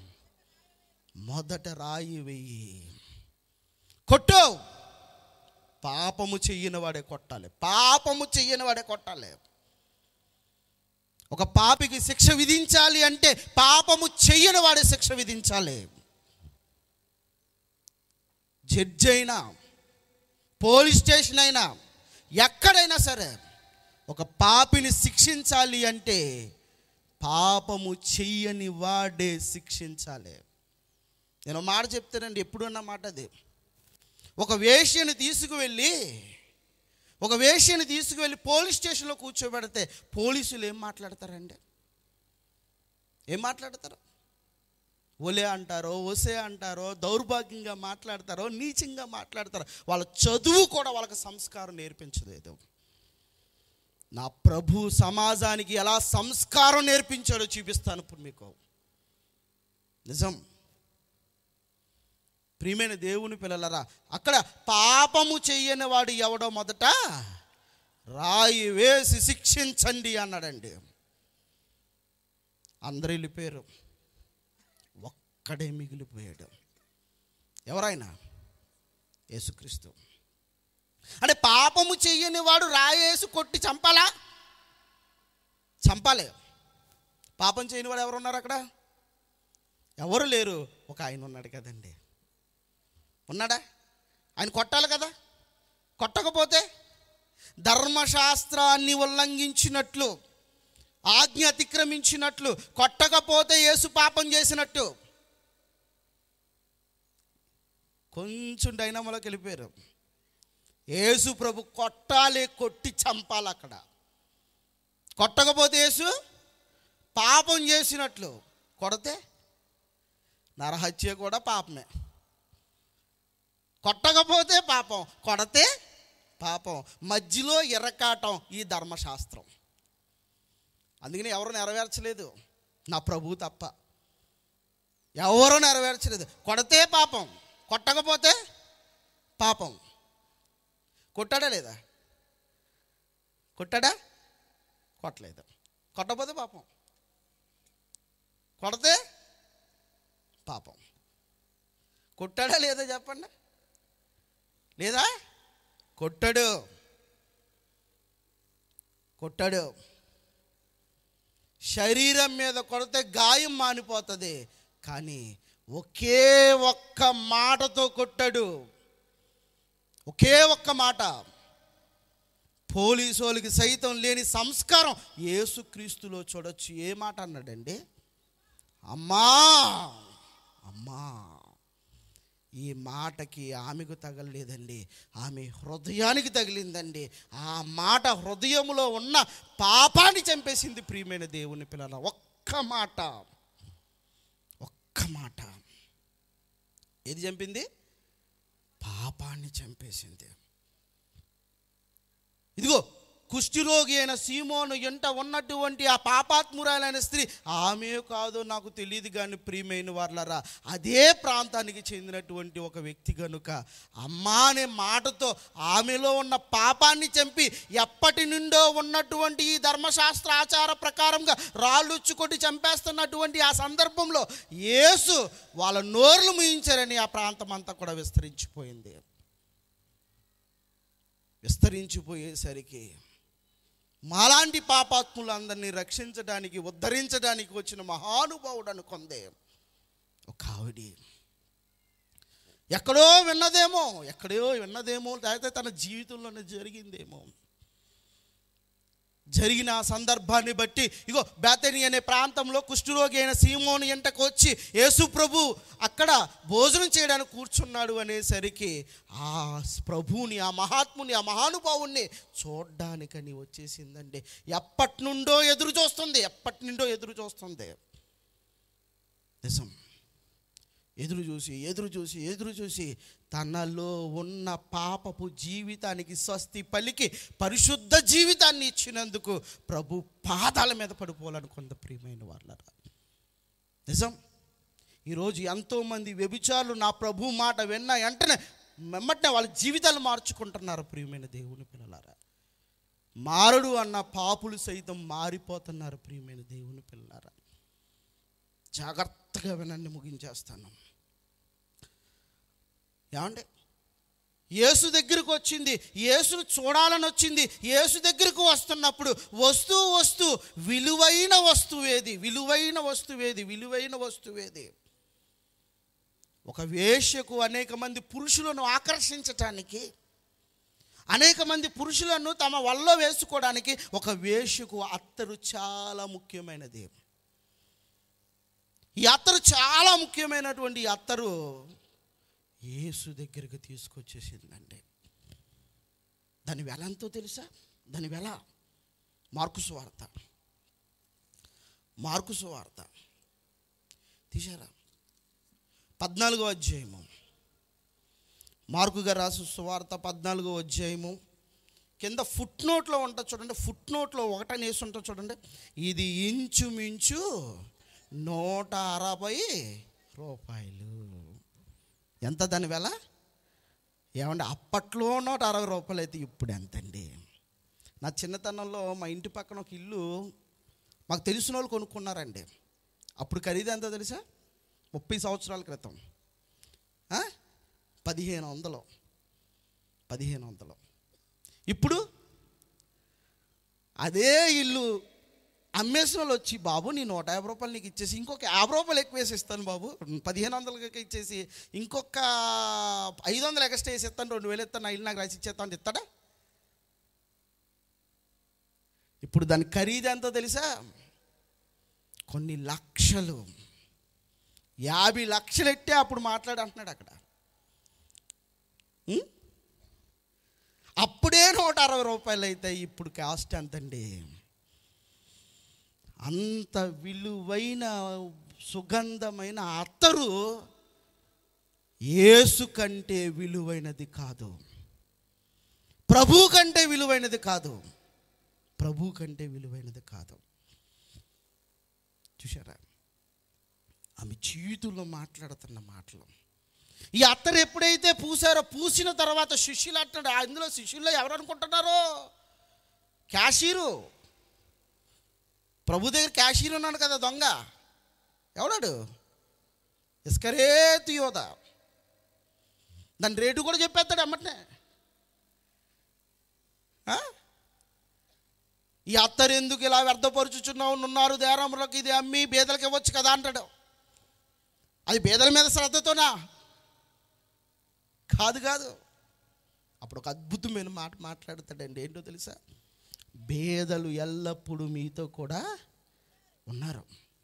మొదట రాయి వెయ్యి కొట్టు పాపము చెయ్యని వాడే కొట్టాలి పాపము చెయ్యని వాడే కొట్టాలి ఒక పాపికి శిక్ష విధించాలి అంటే పాపము చెయ్యని వాడే శిక్ష విధించాలి జడ్జి అయినా పోలీస్ స్టేషన్ అయినా ఎక్కడైనా సరే ఒక పాపిని శిక్షించాలి అంటే పాపము చెయ్యని వాడే శిక్షించాలి నేను ఒక మాట చెప్తానండి ఎప్పుడున్న మాట అది ఒక వేష్యను తీసుకువెళ్ళి ఒక వేష్యను తీసుకువెళ్ళి పోలీస్ స్టేషన్లో కూర్చోబెడితే పోలీసులు ఏం మాట్లాడతారండి ఏం మాట్లాడతారు ఒలే అంటారో ఒసే అంటారో దౌర్భాగ్యంగా మాట్లాడతారో నీచంగా మాట్లాడతారో వాళ్ళ చదువు కూడా వాళ్ళకి సంస్కారం నేర్పించలేదు నా ప్రభు సమాజానికి ఎలా సంస్కారం నేర్పించాడో చూపిస్తాను ఇప్పుడు మీకు నిజం ప్రియమైన దేవుని పిల్లలరా అక్కడ పాపము చెయ్యని వాడు ఎవడో మొదట రాయి వేసి శిక్షించండి అన్నాడండి అందరు వెళ్ళిపోయారు ఒక్కడే మిగిలిపోయాడు ఎవరైనా యేసుక్రీస్తు అంటే పాపము చెయ్యని వాడు రాయేసి కొట్టి చంపాలా చంపాలి పాపం చేయని వాడు ఎవరు ఉన్నారు అక్కడ ఎవరు లేరు ఒక ఆయన ఉన్నాడు కదండి ఉన్నాడా ఆయన కొట్టాలి కదా కొట్టకపోతే ధర్మశాస్త్రాన్ని ఉల్లంఘించినట్లు ఆజ్ఞ అతిక్రమించినట్లు కొట్టకపోతే యేసు పాపం చేసినట్టు కొంచెం డైనామోలోకి వెళ్ళిపోయారు యేసు ప్రభు కొట్టాలి కొట్టి చంపాలి అక్కడ కొట్టకపోతే యేసు పాపం చేసినట్లు కొడితే నరహత్య కూడా పాపమే కొట్టకపోతే పాపం కొడితే పాపం మధ్యలో ఎర్రకాటం ఈ ధర్మశాస్త్రం అందుకని ఎవరు నెరవేర్చలేదు నా ప్రభు తప్ప ఎవరు నెరవేర్చలేదు కొడితే పాపం కొట్టకపోతే పాపం కొట్టాడా లేదా కొట్టాడా కొట్టలేదు కొట్టకపోతే పాపం కొడితే పాపం కొట్టాడా లేదా చెప్పండి లేదా కొట్టాడు కొట్టాడు శరీరం మీద కొడితే గాయం మానిపోతుంది కానీ ఒకే ఒక్క మాటతో కొట్టాడు ఒకే ఒక్క మాట పోలీసోళ్ళకి సైతం లేని సంస్కారం యేసుక్రీస్తులో చూడొచ్చు ఏ మాట అన్నాడండి అమ్మా అమ్మా ఈ మాటకి ఆమెకు తగలలేదండి ఆమె హృదయానికి తగిలిందండి ఆ మాట హృదయంలో ఉన్న పాపాన్ని చంపేసింది ప్రియమైన దేవుని పిల్లల ఒక్క మాట ఒక్క మాట ఏది చంపింది పాపాన్ని చంపేసింది ఇదిగో కుష్ఠిరోగి అయిన సీమోను ఎంట ఉన్నటువంటి ఆ పాపాత్మురాలైన స్త్రీ ఆమె కాదో నాకు తెలియదు కానీ ప్రియమైన వాళ్ళరా అదే ప్రాంతానికి చెందినటువంటి ఒక వ్యక్తి కనుక అమ్మా అనే మాటతో ఆమెలో ఉన్న పాపాన్ని చంపి ఎప్పటి నుండో ఉన్నటువంటి ఈ ధర్మశాస్త్ర ఆచార ప్రకారంగా రాళ్ళుచ్చు కొట్టి చంపేస్తున్నటువంటి ఆ సందర్భంలో యేసు వాళ్ళ నోర్లు ముయించారని ఆ ప్రాంతం అంతా కూడా విస్తరించిపోయింది విస్తరించిపోయేసరికి మాలాంటి పాపాత్ములందరినీ రక్షించడానికి ఉద్ధరించడానికి వచ్చిన మహానుభావుడు అనుకుందే ఒక ఆవిడి ఎక్కడో విన్నదేమో ఎక్కడో విన్నదేమో లేకపోతే తన జీవితంలోనే జరిగిందేమో జరిగిన ఆ సందర్భాన్ని బట్టి ఇగో బేతని అనే ప్రాంతంలో కుష్ఠరోగి అయిన సీమోని ఎంటకు వచ్చి యేసు ప్రభు అక్కడ భోజనం చేయడానికి కూర్చున్నాడు అనేసరికి ఆ ప్రభువుని ఆ మహాత్ముని ఆ మహానుభావుణ్ణి చూడ్డానికని వచ్చేసిందండి ఎప్పటి నుండో ఎదురు చూస్తుంది ఎప్పటి నుండో ఎదురు చూస్తుంది నిజం ఎదురు చూసి ఎదురు చూసి ఎదురు చూసి తనలో ఉన్న పాపపు జీవితానికి స్వస్తి పలికి పరిశుద్ధ జీవితాన్ని ఇచ్చినందుకు ప్రభు పాదాల మీద పడిపోవాలనుకుంది ప్రియమైన వాళ్ళరా నిజం ఈరోజు ఎంతోమంది వ్యభిచారులు నా ప్రభు మాట విన్న వెంటనే వెంబటనే వాళ్ళ జీవితాలు మార్చుకుంటున్నారు ప్రియమైన దేవుని పిల్లలారా మారడు అన్న పాపులు సైతం మారిపోతున్నారు ప్రియమైన దేవుని పిల్లలారా జాగ్రత్తగా వినండి ముగించేస్తాను ఏమండి యేసు దగ్గరకు వచ్చింది యేసును చూడాలని వచ్చింది యేసు దగ్గరకు వస్తున్నప్పుడు వస్తూ వస్తూ విలువైన వస్తువేది విలువైన వస్తువేది విలువైన వస్తువేది ఒక వేశ్యకు అనేక మంది పురుషులను ఆకర్షించటానికి అనేక మంది పురుషులను తమ వల్ల వేసుకోవడానికి ఒక వేశ్యకు అత్తరు చాలా ముఖ్యమైనది ఈ అత్తరు చాలా ముఖ్యమైనటువంటి ఈ అత్తరు యేసు దగ్గరికి తీసుకొచ్చేసిందండి దాని వెల ఎంతో తెలుసా దాని వెల మార్కు సువార్త మార్కు సువార్త తీశారా పద్నాలుగో అధ్యాయము మార్కు గారు రాసు సువార్త పద్నాలుగో అధ్యాయము కింద ఫుట్ నోట్లో ఉంటుంది చూడండి ఫుట్ నోట్లో ఒకటని వేసి ఉంటుంది చూడండి ఇది ఇంచుమించు నూట అరవై రూపాయలు ఎంత దాని వెల ఏమండి అప్పట్లో నూట అరవై రూపాయలు అయితే ఇప్పుడు ఎంతండి నా చిన్నతనంలో మా ఇంటి పక్కన ఒక ఇల్లు మాకు తెలిసిన వాళ్ళు కొనుక్కున్నారండి అప్పుడు ఖరీదు ఎంత తెలుసా ముప్పై సంవత్సరాల క్రితం ఆ? పదిహేను వందలు పదిహేను వందలు ఇప్పుడు అదే ఇల్లు అమ్మేసిన వాళ్ళు వచ్చి బాబు నీ నూట యాభై రూపాయలు నీకు ఇచ్చేసి ఇంకొక యాభై రూపాయలు ఎక్కువ వేసి ఇస్తాను బాబు పదిహేను వందలకి ఇచ్చేసి ఇంకొక ఐదు వందలు ఎక్స్ట్రా వేసి ఇస్తాను రెండు వేలు ఇస్తాను నా ఇల్లు నాకు రాసి ఇచ్చేస్తాను అంటే ఇస్తాడా ఇప్పుడు దాని ఖరీదు ఎంతో తెలుసా కొన్ని లక్షలు యాభై లక్షలు ఎట్టే అప్పుడు మాట్లాడు అంటున్నాడు అక్కడ ఉం? అప్పుడే నూట అరవై రూపాయలు అయితే ఇప్పుడు కాస్ట్ ఎంతండి అంత విలువైన సుగంధమైన అత్తరు యేసు కంటే విలువైనది కాదు ప్రభు కంటే విలువైనది కాదు ప్రభు కంటే విలువైనది కాదు చూసారా ఆమె జీవితంలో మాట్లాడుతున్న మాటలు ఈ అత్తరు ఎప్పుడైతే పూసారో పూసిన తర్వాత శిష్యులు అంటాడు అందులో శిష్యుల్లో ఎవరు అనుకుంటున్నారో క్యాషీరు ప్రభు దగ్గర క్యాషీర్ ఉన్నాడు కదా దొంగ ఎవడాడు ఇస్కరేతు యోధ దాని రేటు కూడా చెప్పేస్తాడు అమ్మటనే ఆ? ఈ అత్తరు ఎందుకు ఇలా వ్యర్థపరుచుచున్నావు ఉన్నారు దేరములకు ఇది అమ్మి బేదలకు ఇవ్వచ్చు కదా అంటాడు అది బేదల మీద శ్రద్ధతోనా కాదు కాదు అప్పుడు ఒక అద్భుతమైన మాట మాట్లాడతాడండి ఏంటో తెలుసా బేదలు ఎల్లప్పుడూ మీతో కూడా ఉన్నారు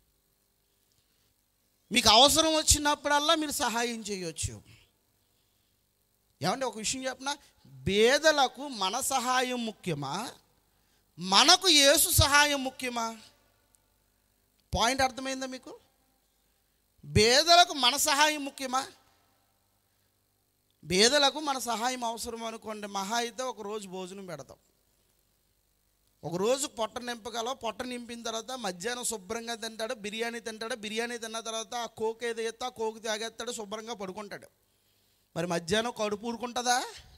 మీకు అవసరం వచ్చినప్పుడల్లా మీరు సహాయం చేయొచ్చు ఏమంటే ఒక విషయం చెప్పనా బేదలకు మన సహాయం ముఖ్యమా మనకు యేసు సహాయం ముఖ్యమా పాయింట్ అర్థమైందా మీకు బేదలకు మన సహాయం ముఖ్యమా బేదలకు మన సహాయం అవసరం అనుకోండి మహా అయితే ఒక రోజు భోజనం పెడతాం ఒక రోజు పొట్ట నింపగలవు పొట్ట నింపిన తర్వాత మధ్యాహ్నం శుభ్రంగా తింటాడు బిర్యానీ తింటాడు బిర్యానీ తిన్న తర్వాత ఆ కోక్ ఏదో ఎత్తా ఆ కోక్ తాగేస్తాడు శుభ్రంగా పడుకుంటాడు మరి మధ్యాహ్నం కడుపు ఊరుకుంటుందా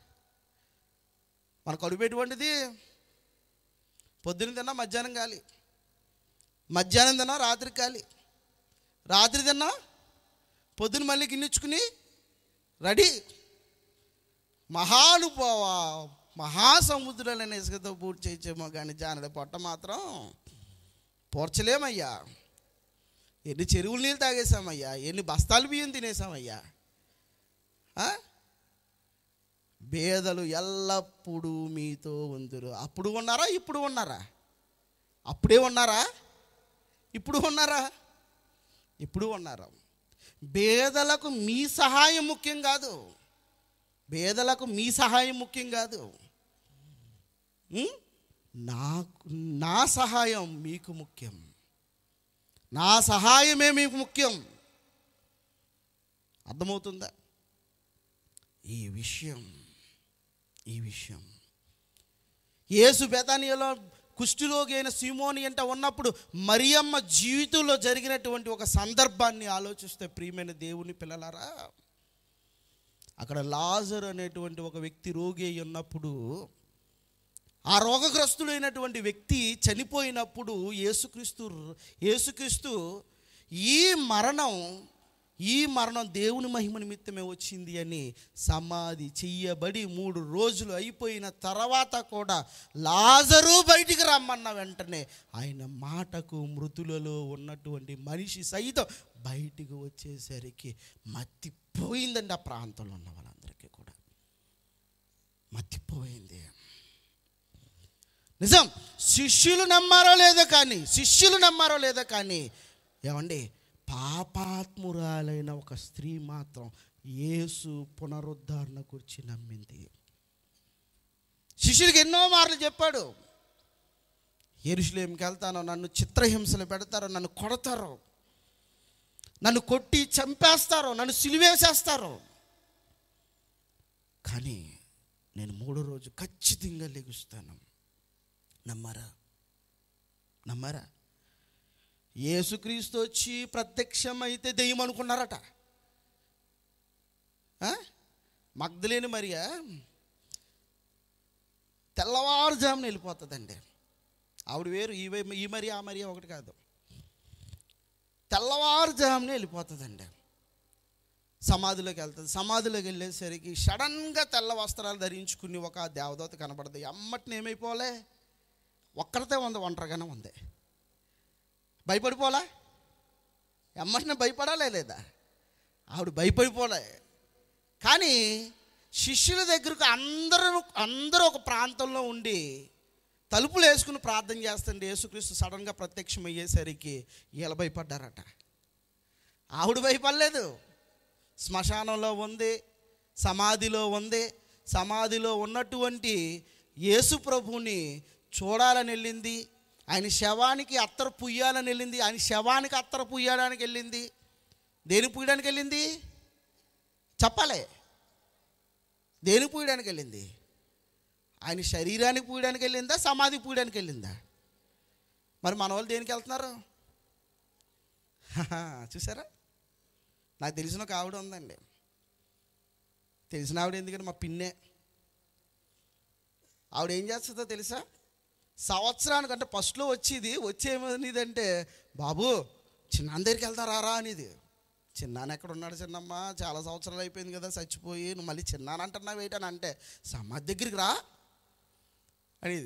మన కడుపు ఎటువంటిది పొద్దున తిన్నా మధ్యాహ్నం కాలి మధ్యాహ్నం తిన్నా రాత్రి కాలి రాత్రి తిన్నా పొద్దున మళ్ళీ గిన్నెచ్చుకుని రెడీ మహానుభావ మహాసముద్రాలను ఇసుకతో పూర్తి చేయచేమో కానీ జానడ పొట్ట మాత్రం పోర్చలేమయ్యా ఎన్ని చెరువులు నీళ్ళు తాగేసామయ్యా ఎన్ని బస్తాలు బియ్యం తినేసామయ్యా ఆ? బేదలు ఎల్లప్పుడూ మీతో ఉందురు అప్పుడు ఉన్నారా ఇప్పుడు ఉన్నారా అప్పుడే ఉన్నారా ఇప్పుడు ఉన్నారా ఇప్పుడు ఉన్నారు బేదలకు మీ సహాయం ముఖ్యం కాదు బేదలకు మీ సహాయం ముఖ్యం కాదు ఉం? నాకు నా సహాయం మీకు ముఖ్యం నా సహాయమే మీకు ముఖ్యం అర్థమవుతుందా ఈ విషయం ఈ విషయం యేసు బెతానియలో కుష్ఠరోగి అయిన సీమోని అంట ఉన్నప్పుడు మరియమ్మ జీవితంలో జరిగినటువంటి ఒక సందర్భాన్ని ఆలోచిస్తే ప్రియమైన దేవుని పిల్లలారా అక్కడ లాజర్ అనేటువంటి ఒక వ్యక్తి రోగి అయి ఉన్నప్పుడు ఆ రోగగ్రస్తుడైనటువంటి వ్యక్తి చనిపోయినప్పుడు యేసుక్రీస్తు యేసుక్రీస్తు ఈ మరణం ఈ మరణం దేవుని మహిమ నిమిత్తమే వచ్చింది అని సమాధి చెయ్యబడి మూడు రోజులు అయిపోయిన తర్వాత కూడా లాజరు బయటికి రమ్మన్న వెంటనే ఆయన మాటకు మృతులలో ఉన్నటువంటి మనిషి సైతం బయటికి వచ్చేసరికి మత్తిపోయిందండి ఆ ప్రాంతంలో ఉన్న వాళ్ళందరికీ కూడా మత్తిపోయింది నిజం శిష్యులు నమ్మారో లేదో కానీ శిష్యులు నమ్మారో లేదో కానీ ఏమండి పాపాత్మురాలైన ఒక స్త్రీ మాత్రం యేసు పునరుద్ధరణ గురించి నమ్మింది శిష్యుడికి ఎన్నో మార్లు చెప్పాడు ఎరుషులేంకి వెళ్తాను నన్ను చిత్రహింసలు పెడతారు నన్ను కొడతారు నన్ను కొట్టి చంపేస్తారు నన్ను సిలివేసేస్తారు కానీ నేను మూడో రోజు ఖచ్చితంగా లెగుస్తాను నమ్మారా నమ్మారా యేసుక్రీస్తు వచ్చి ప్రత్యక్షమైతే దెయ్యం అనుకున్నారట ఆ? మగ్ధలేని మరియా తెల్లవారుజామున వెళ్ళిపోతుందండి ఆవిడ వేరు ఈ వై- ఈ మరి ఆ మరి ఒకటి కాదు తెల్లవారుజామున వెళ్ళిపోతుందండి సమాధిలోకి వెళ్తుంది సమాధిలోకి వెళ్ళేసరికి సడన్గా తెల్ల వస్త్రాలు ధరించుకుని ఒక దేవదూత కనబడదు అమ్మటిని ఏమైపోలే ఒక్కరితే ఉంది ఒంటరిగానే ఉంది భయపడిపోలా ఎమ్మటిని భయపడాలే లేదా ఆవిడ భయపడిపోలే కానీ శిష్యుల దగ్గరకు అందరూ అందరూ ఒక ప్రాంతంలో ఉండి తలుపులు వేసుకుని ప్రార్థన చేస్తుంటే యేసుక్రీస్తు సడన్గా ప్రత్యక్షం అయ్యేసరికి వీళ్ళ భయపడ్డారట ఆవిడ భయపడలేదు శ్మశానంలో ఉంది సమాధిలో ఉంది సమాధిలో ఉన్నటువంటి యేసు ప్రభువుని చూడాలని వెళ్ళింది ఆయన శవానికి అత్తరు పుయ్యాలని వెళ్ళింది ఆయన శవానికి అత్తరు పుయ్యడానికి వెళ్ళింది దేని పూయడానికి వెళ్ళింది చెప్పాలి దేని పూయడానికి వెళ్ళింది ఆయన శరీరానికి పూయడానికి వెళ్ళిందా సమాధి పూయడానికి వెళ్ళిందా మరి మన వాళ్ళు దేనికి వెళ్తున్నారు హహ, చూసారా నాకు తెలిసిన ఒక ఆవిడ ఉందండి తెలిసిన ఆవిడ ఎందుకంటే మా పిన్నే ఆవిడ ఏం చేస్తుందో తెలుసా సంవత్సరానికి అంటే ఫస్ట్లో వచ్చేది వచ్చేమనిదంటే బాబు చిన్న దగ్గరికి వెళ్తారా రా అనేది చిన్నాన్న ఎక్కడ ఉన్నాడు చిన్నమ్మ చాలా సంవత్సరాలు అయిపోయింది కదా చచ్చిపోయి నువ్వు మళ్ళీ చిన్నాన్న అంటున్నావు ఏంటని అంటే సమాధి దగ్గరికి రా అనేది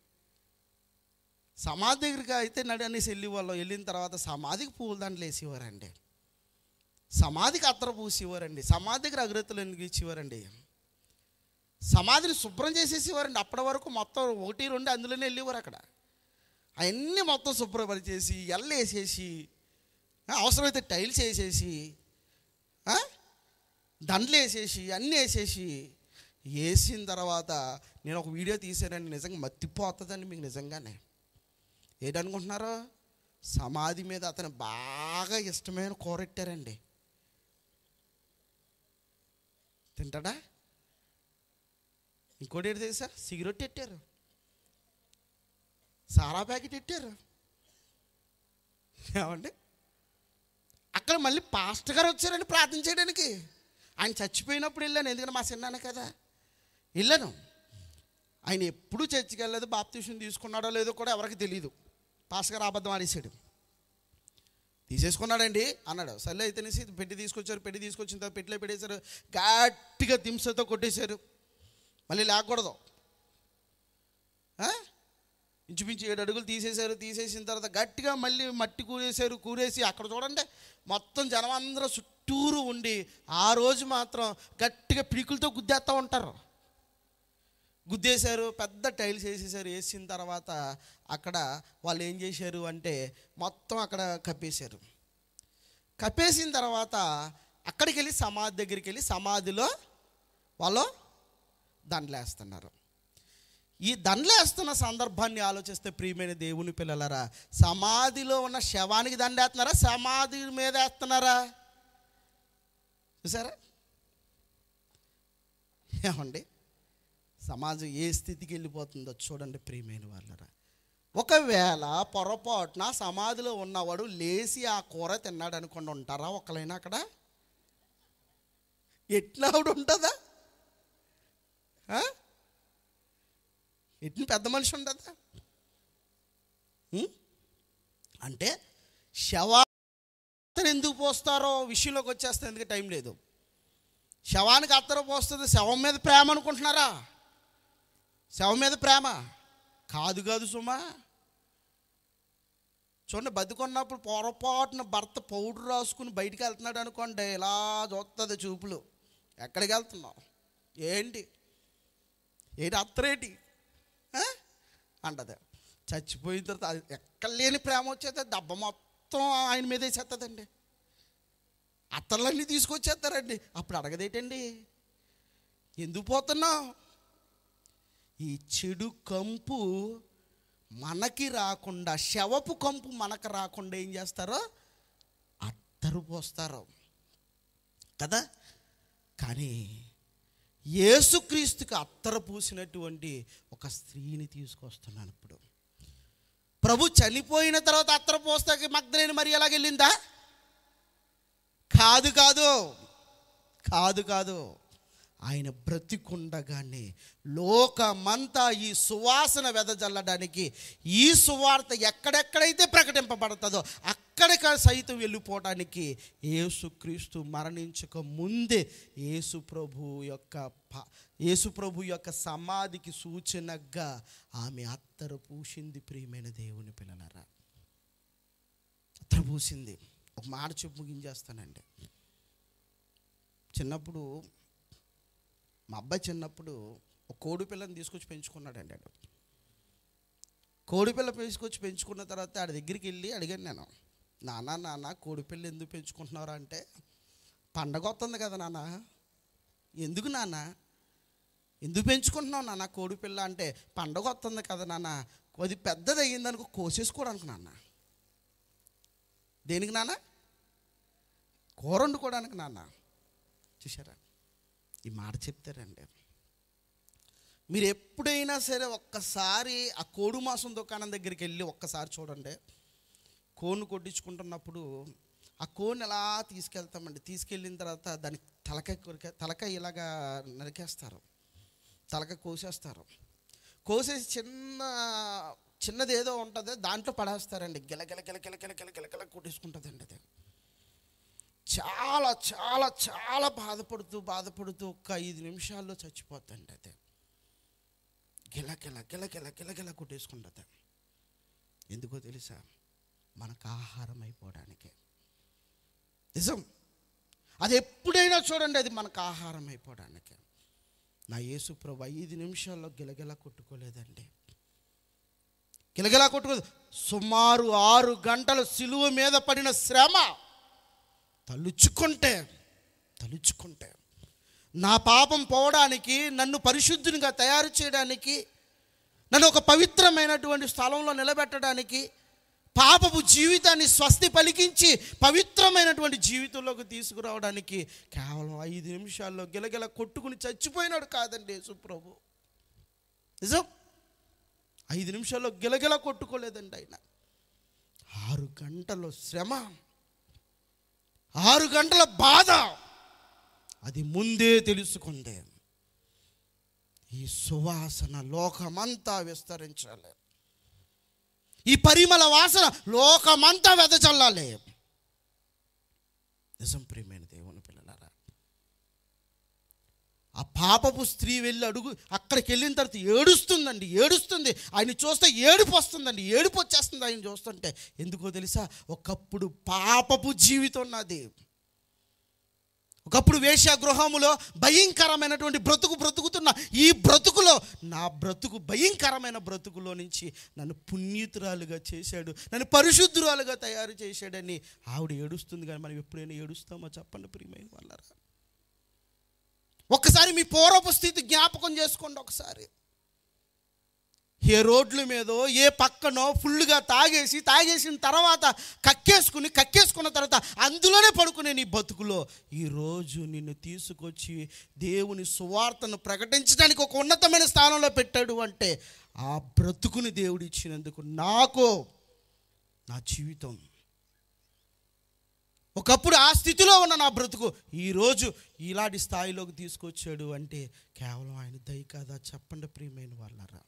సమాధి దగ్గరికి అయితే నడి అనేసి వెళ్ళి వాళ్ళు వెళ్ళిన తర్వాత సమాధికి పూల దాంట్లో వేసేవారండి సమాధికి అత్తర పూసేవారండి సమాధి దగ్గర అగ్రత్తులు ఎందుకు ఇచ్చేవారండి సమాధిని శుభ్రం చేసేసేవారండి అప్పటి వరకు మొత్తం ఒకటి రెండు అందులోనే వెళ్ళేవారు అక్కడ అవన్నీ మొత్తం శుభ్రపరిచేసి ఎల్ల వేసేసి ఆ, అవసరమైతే టైల్స్ వేసేసి ఆ, దండలు వేసేసి అన్నీ వేసేసి వేసిన తర్వాత నేను ఒక వీడియో తీసానండి నిజంగా మత్తిపోతుందండి మీకు నిజంగానే ఏంటనుకుంటున్నారు సమాధి మీద అతను బాగా ఇష్టమైన కూరెట్టారండి తింటాడా ఇంకోటి ఏంటి తెలుసా సిగరెట్ ఎట్టారు సారా ప్యాకెట్ ఎట్టారు ఏమండి అక్కడ మళ్ళీ పాస్టర్ గారు వచ్చారండి ప్రార్థన చేయడానికి ఆయన చచ్చిపోయినప్పుడు వెళ్ళాను ఎందుకంటే మా చిన్నాన్న కదా వెళ్ళాను ఆయన ఎప్పుడు చర్చికి వెళ్ళలేదు బాప్తీషన్ తీసుకున్నాడో లేదో కూడా ఎవరికి తెలియదు పాస్టర్ గారు అబద్ధం ఆడేసాడు తీసేసుకున్నాడండి అన్నాడు సర్లే అయితేనేసి పెట్టి తీసుకొచ్చారు పెట్టి తీసుకొచ్చిన తర్వాత పెట్టిలో పెట్టేశారు గట్టిగా దింసతో కొట్టేశారు మళ్ళీ లేకూడదు ఆ? ఇంచుమించు ఏడు అడుగులు తీసేశారు తీసేసిన తర్వాత గట్టిగా మళ్ళీ మట్టి కూరేశారు కూరేసి అక్కడ చూడండి మొత్తం జనం అందరూ చుట్టూరు ఉండి ఆ రోజు మాత్రం గట్టిగా పిడికులతో గుద్దేస్తూ ఉంటారు గుద్దేశారు పెద్ద టైల్స్ వేసేసారు వేసిన తర్వాత అక్కడ వాళ్ళు ఏం చేశారు అంటే మొత్తం అక్కడ కప్పేశారు కప్పేసిన తర్వాత అక్కడికి వెళ్ళి సమాధి దగ్గరికి వెళ్ళి సమాధిలో వాళ్ళు దండలేస్తున్నారు ఈ దండలేస్తున్న సందర్భాన్ని ఆలోచిస్తే ప్రియమైన దేవుని పిల్లలరా సమాధిలో ఉన్న శవానికి దండేస్తున్నారా సమాధి మీద వేస్తున్నారా చూసారా ఏమండి సమాజం ఏ స్థితికి వెళ్ళిపోతుందో చూడండి ప్రియమైన వాళ్ళరా ఒకవేళ పొరపాటున సమాధిలో ఉన్నవాడు లేచి ఆ కూర తిన్నాడు అనుకోండి ఉంటారా ఒకలైనా అక్కడ ఎట్లా ఆవిడ ఉంటుందా ఆ? ఎట్ని పెద్ద మనిషి ఉండదా ఉం? అంటే శవాన్ని ఎందుకు పోస్తారో విషయంలోకి వచ్చేస్తే ఎందుకు టైం లేదు శవానికి అత్తర పోస్తుంది శవం మీద ప్రేమ అనుకుంటున్నారా శవం మీద ప్రేమ కాదు కాదు సుమా చూడండి బతుకున్నప్పుడు పొరపాటున భర్త పౌడర్ రాసుకుని బయటికి వెళ్తున్నాడు అనుకోండి ఇలా చూస్తుంది చూపులు ఎక్కడికి వెళ్తున్నావు ఏంటి ఏంటి అత్తరేటి ఆ? అంటది చచ్చిపోయిన తర్వాత అది ఎక్కడ లేని ప్రేమ వచ్చేది దెబ్బ మొత్తం ఆయన మీద వేసేస్తుందండి అత్తర్లన్నీ తీసుకొచ్చేస్తారండి అప్పుడు అడగదేటండి ఎందుకు పోతున్నావు ఈ చెడు కంపు మనకి రాకుండా శవపు కంపు మనకు రాకుండా ఏం చేస్తారో అత్తరు పోస్తారు కదా కానీ యేసుక్రీస్తుకి అత్తర పూసినటువంటి ఒక స్త్రీని తీసుకొస్తున్నాను ఇప్పుడు ప్రభు చనిపోయిన తర్వాత అత్తర పోస్తాకి మగ్ధలేని మరి ఎలాగెళ్ళిందా కాదు కాదు కాదు కాదు ఆయన బ్రతికుండగానే లోకమంతా ఈ సువాసన వెదజల్లడానికి ఈ సువార్త ఎక్కడెక్కడైతే ప్రకటింపబడుతుందో అక్కడికి సైతం వెళ్ళిపోవడానికి యేసుక్రీస్తు మరణించక ముందే యేసు ప్రభు యొక్క ప- యేసు ప్రభు యొక్క సమాధికి సూచనగా ఆమె అత్తరు పూసింది ప్రియమైన దేవుని పిల్లలరా అత్తరు పూసింది ఒక మాట చెప్పు ముగించేస్తానండి చిన్నప్పుడు మా అబ్బాయి చిన్నప్పుడు ఒక కోడి పిల్లని తీసుకొచ్చి పెంచుకున్నాడండి ఆడు కోడి పిల్ల తీసుకొచ్చి పెంచుకున్న తర్వాత ఆడి దగ్గరికి వెళ్ళి అడిగాను నేను నాన్న నాన్న కోడి పిల్ల ఎందుకు పెంచుకుంటున్నారా అంటే పండగ వస్తుంది కదా నాన్న ఎందుకు నాన్న ఎందుకు పెంచుకుంటున్నావు నాన్న కోడి పిల్ల అంటే పండగ వస్తుంది కదా నాన్న కొద్ది పెద్దది అయ్యిందనుకో కోసేసుకోవడానికి నాన్న దేనికి నాన్న కూర వండుకోవడానికి నాన్న చూసారా ఈ మాట చెప్తారండి మీరు ఎప్పుడైనా సరే ఒక్కసారి ఆ కోడి మాంసం దుకాణం దగ్గరికి వెళ్ళి ఒక్కసారి చూడండి కోను కొట్టించుకుంటున్నప్పుడు ఆ కోన్ ఎలా తీసుకెళ్తామండి తీసుకెళ్ళిన తర్వాత దాని తలకాయ కొరికే తలకాయ ఇలాగా నరికేస్తారు తలకాయ కోసేస్తారు కోసేసి చిన్న చిన్నది ఏదో ఉంటుంది దాంట్లో పడేస్తారండి గిలగిల గిలగిల గిలగిల గిలగిల కొట్టేసుకుంటుందండి అది చాలా చాలా చాలా బాధపడుతూ బాధపడుతూ ఒక్క ఐదు నిమిషాల్లో చచ్చిపోద్దండి అది గిలగిల గిలగిల గిలగిల కొట్టేసుకుంటుంది ఎందుకో తెలుసా మనకు ఆహారం అయిపోవడానికి నిజం అది ఎప్పుడైనా చూడండి అది మనకు ఆహారం అయిపోవడానికి నా యేసు ప్రభు ఐదు నిమిషాల్లో గిలగిలా కొట్టుకోలేదండి గిలగిలా కొట్టుకోలేదు సుమారు ఆరు గంటలు సిలువ మీద పడిన శ్రమ తలుచుకుంటే తలుచుకుంటే నా పాపం పోవడానికి నన్ను పరిశుద్ధునిగా తయారు చేయడానికి నన్ను ఒక పవిత్రమైనటువంటి స్థలంలో నిలబెట్టడానికి పాపపు జీవితాన్ని స్వస్తి పలికించి పవిత్రమైనటువంటి జీవితంలోకి తీసుకురావడానికి కేవలం ఐదు నిమిషాల్లో గిలగిల కొట్టుకుని చచ్చిపోయినాడు కాదండి యేసుప్రభు నిజం ఐదు నిమిషాల్లో గిలగిల కొట్టుకోలేదండి ఆయన ఆరు గంటల శ్రమ ఆరు గంటల బాధ అది ముందే తెలుసుకుందే ఈ సువాసన లోకమంతా విస్తరించాలి ఈ పరిమళ వాసన లోకమంతా వెదజల్లాలి నిజం ప్రియమైన దేవుని పిల్లలారా ఆ పాపపు స్త్రీ వెళ్ళి అడుగు అక్కడికి వెళ్ళిన తర్వాత ఏడుస్తుందండి ఏడుస్తుంది ఆయన చూస్తే ఏడుపు వస్తుందండి ఏడుపు వచ్చేస్తుంది ఆయన చూస్తుంటే ఎందుకో తెలుసా ఒకప్పుడు పాపపు జీవితం నాది ఒకప్పుడు వేశ్యాగృహములో భయంకరమైనటువంటి బ్రతుకు బ్రతుకుతున్న ఈ బ్రతుకులో నా బ్రతుకు భయంకరమైన బ్రతుకులో నుంచి నన్ను పుణ్యతురాలుగా చేశాడు నన్ను పరిశుద్ధురాలుగా తయారు చేశాడని ఆవిడ ఏడుస్తుంది కానీ మనం ఎప్పుడైనా ఏడుస్తామో చెప్పండి ప్రియమైన వాళ్ళరా ఒక్కసారి మీ పూర్వపు స్థితి జ్ఞాపకం చేసుకోండి ఒకసారి ఏ రోడ్ల మీదో ఏ పక్కనో ఫుల్గా తాగేసి తాగేసిన తర్వాత కక్కేసుకుని కక్కేసుకున్న తర్వాత అందులోనే పడుకునే నీ బతుకులో ఈరోజు నిన్ను తీసుకొచ్చి దేవుని సువార్తను ప్రకటించడానికి ఒక ఉన్నతమైన స్థానంలో పెట్టాడు అంటే ఆ బ్రతుకుని దేవుడు ఇచ్చినందుకు నాకు నా జీవితం ఒకప్పుడు ఆ స్థితిలో ఉన్న నా బ్రతుకు ఈరోజు ఇలాంటి స్థాయిలోకి తీసుకొచ్చాడు అంటే కేవలం ఆయన దయ కాదా చెప్పండి ప్రియమైన వాళ్ళరా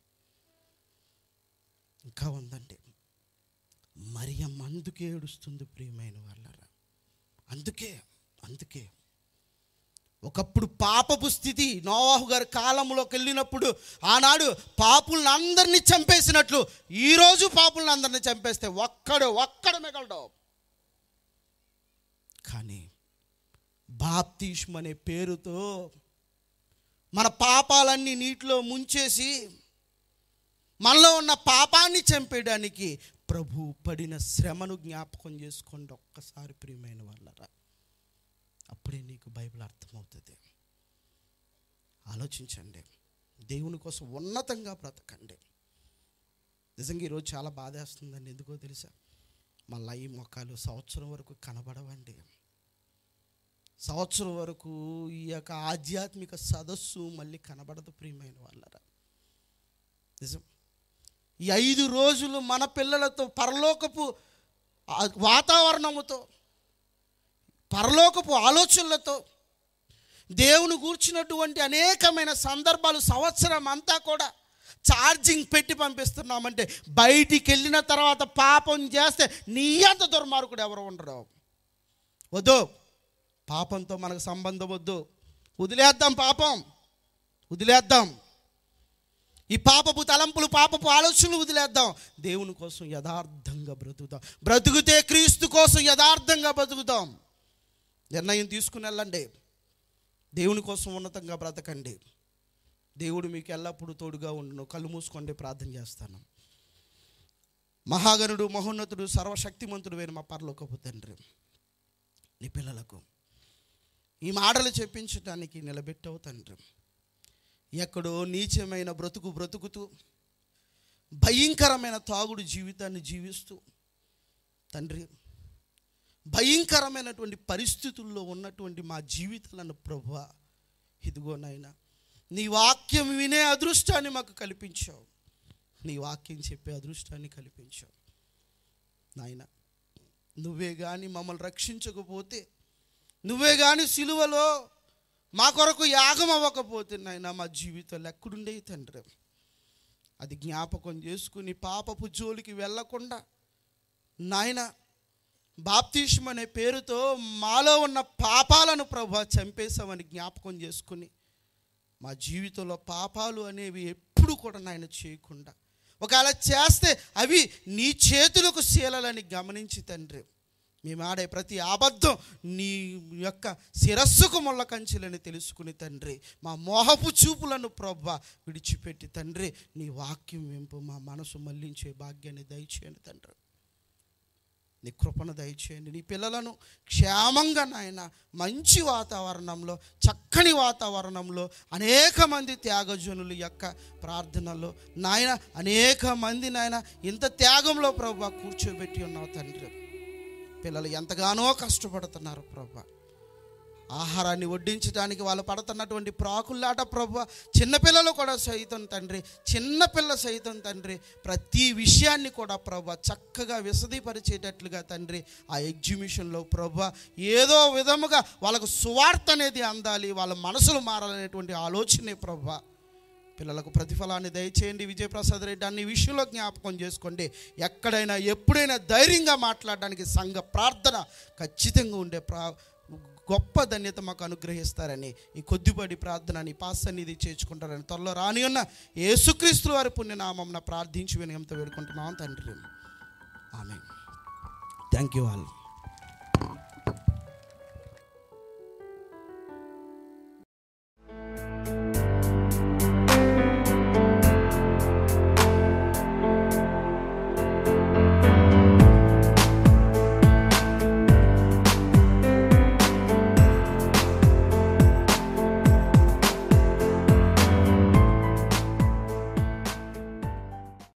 ఇంకా ఉందండి మరియమ్మ అందుకే ఏడుస్తుంది ప్రియమైన వాళ్ళరా అందుకే అందుకే ఒకప్పుడు పాపపు స్థితి నోవాహు గారి కాలంలోకి వెళ్ళినప్పుడు ఆనాడు పాపులను అందరినీ చంపేసినట్లు ఈరోజు పాపులను అందరినీ చంపేస్తే ఒక్కడు ఒక్కడు మిగలడు కానీ బాప్తీష్మ అనే పేరుతో మన పాపాలన్నీ నీటిలో ముంచేసి మనలో ఉన్న పాపాన్ని చంపేయడానికి ప్రభు పడిన శ్రమను జ్ఞాపకం చేసుకోండి ఒక్కసారి ప్రియమైన వాళ్ళరా అప్పుడే నీకు బైబిల్ అర్థమవుతుంది ఆలోచించండి దేవుని కోసం ఉన్నతంగా బ్రతకండి నిజంగా ఈరోజు చాలా బాధేస్తుందండి ఎందుకో తెలుసా మళ్ళీ ఈ మొక్కలు సంవత్సరం వరకు కనబడవండి సంవత్సరం వరకు ఈ యొక్క ఆధ్యాత్మిక సదస్సు మళ్ళీ కనబడదు ప్రియమైన వాళ్ళరా నిజం ఈ ఐదు రోజులు మన పిల్లలతో పరలోకపు ఆ వాతావరణముతో పరలోకపు ఆలోచనలతో దేవుని కూర్చున్నటువంటి అనేకమైన సందర్భాలు సంవత్సరం అంతా కూడా ఛార్జింగ్ పెట్టి పంపిస్తున్నామంటే బయటికి వెళ్ళిన తర్వాత పాపం చేస్తే నీ అంత దుర్మార్గుడు ఎవరు ఉండరు వద్దు పాపంతో మనకు సంబంధం వద్దు వదిలేద్దాం పాపం వదిలేద్దాం ఈ పాపపు తలంపులు పాపపు ఆలోచనలు వదిలేద్దాం దేవుని కోసం యథార్థంగా బ్రతుకుతాం బ్రతుకుతే క్రీస్తు కోసం యథార్థంగా బ్రతుకుతాం నిర్ణయం తీసుకుని వెళ్ళండి దేవుని కోసం ఉన్నతంగా బ్రతకండి దేవుడు మీకు ఎల్లప్పుడూ తోడుగా ఉండును కళ్ళు మూసుకోండి ప్రార్థన చేస్తాను మహాగణుడు మహోన్నతుడు సర్వశక్తిమంతుడు వేరు మా పరలోకపు తండ్రి నీ పిల్లలకు ఈ మాటలు చెప్పించడానికి నిలబెట్టవు తండ్రి ఎక్కడో నీచమైన బ్రతుకు బ్రతుకుతూ భయంకరమైన తాగుడు జీవితాన్ని జీవిస్తూ తండ్రి భయంకరమైనటువంటి పరిస్థితుల్లో ఉన్నటువంటి మా జీవితాలను ప్రభు ఇదిగో నాయన నీ వాక్యం వినే అదృష్టాన్ని మాకు కల్పించావు నీ వాక్యం చెప్పే అదృష్టాన్ని కల్పించావు నాయన నువ్వే కానీ మమ్మల్ని రక్షించకపోతే నువ్వే కానీ సిలువలో మా కొరకు యాగం అవ్వకపోతే నాయన మా జీవితాలు ఎక్కడుండే తండ్రి అది జ్ఞాపకం చేసుకుని పాపపు జోలికి వెళ్ళకుండా నాయన బాప్తీషం అనే పేరుతో మాలో ఉన్న పాపాలను ప్రభు చంపేశామని జ్ఞాపకం చేసుకుని మా జీవితంలో పాపాలు అనేవి ఎప్పుడు కూడా నాయన చేయకుండా ఒకవేళ చేస్తే అవి నీ చేతులకు శీలలని గమనించి తండ్రి మేము ఆడే ప్రతి అబద్ధం నీ యొక్క శిరస్సుకు ముళ్ళ కంచెలని తెలుసుకుని తండ్రి మా మోహపు చూపులను ప్రభ విడిచిపెట్టి తండ్రి నీ వాక్యం వెంపు మా మనసు మళ్లించే భాగ్యాన్ని దయచేయండి తండ్రి నీ కృపను దయచేయండి నీ పిల్లలను క్షేమంగా నాయన మంచి వాతావరణంలో చక్కని వాతావరణంలో అనేక మంది త్యాగజనుల యొక్క ప్రార్థనలో నాయన అనేక మంది నాయన ఇంత త్యాగంలో ప్రభా కూర్చోబెట్టి ఉన్నావు తండ్రి పిల్లలు ఎంతగానో కష్టపడుతున్నారు ప్రభా ఆహారాన్ని వడ్డించడానికి వాళ్ళు పడుతున్నటువంటి ప్రాకుల్లాట ప్రభు చిన్నపిల్లలు కూడా సైతం తండ్రి చిన్నపిల్ల సైతం తండ్రి ప్రతి విషయాన్ని కూడా ప్రభు చక్కగా విశదీపరిచేటట్లుగా తండ్రి ఆ ఎగ్జిబిషన్లో ప్రభు ఏదో విధముగా వాళ్ళకు సువార్త అనేది అందాలి వాళ్ళ మనసులు మారాలనేటువంటి ఆలోచనే ప్రభు పిల్లలకు ప్రతిఫలాన్ని దయచేయండి విజయప్రసాద్ రెడ్డి అన్ని విషయంలో జ్ఞాపకం చేసుకోండి ఎక్కడైనా ఎప్పుడైనా ధైర్యంగా మాట్లాడడానికి సంఘ ప్రార్థన ఖచ్చితంగా ఉండే ప్రా గొప్ప ధన్యత మాకు అనుగ్రహిస్తారని ఈ కొద్దిపడి ప్రార్థన నీ పాసన్నిధి చేర్చుకుంటారని త్వరలో రాని ఉన్న యేసుక్రీస్తు వారి పుణ్యనామం ప్రార్థించి వినయంతో వేడుకుంటున్నాం తండ్రి ఆమె థ్యాంక్ యూ ఆల్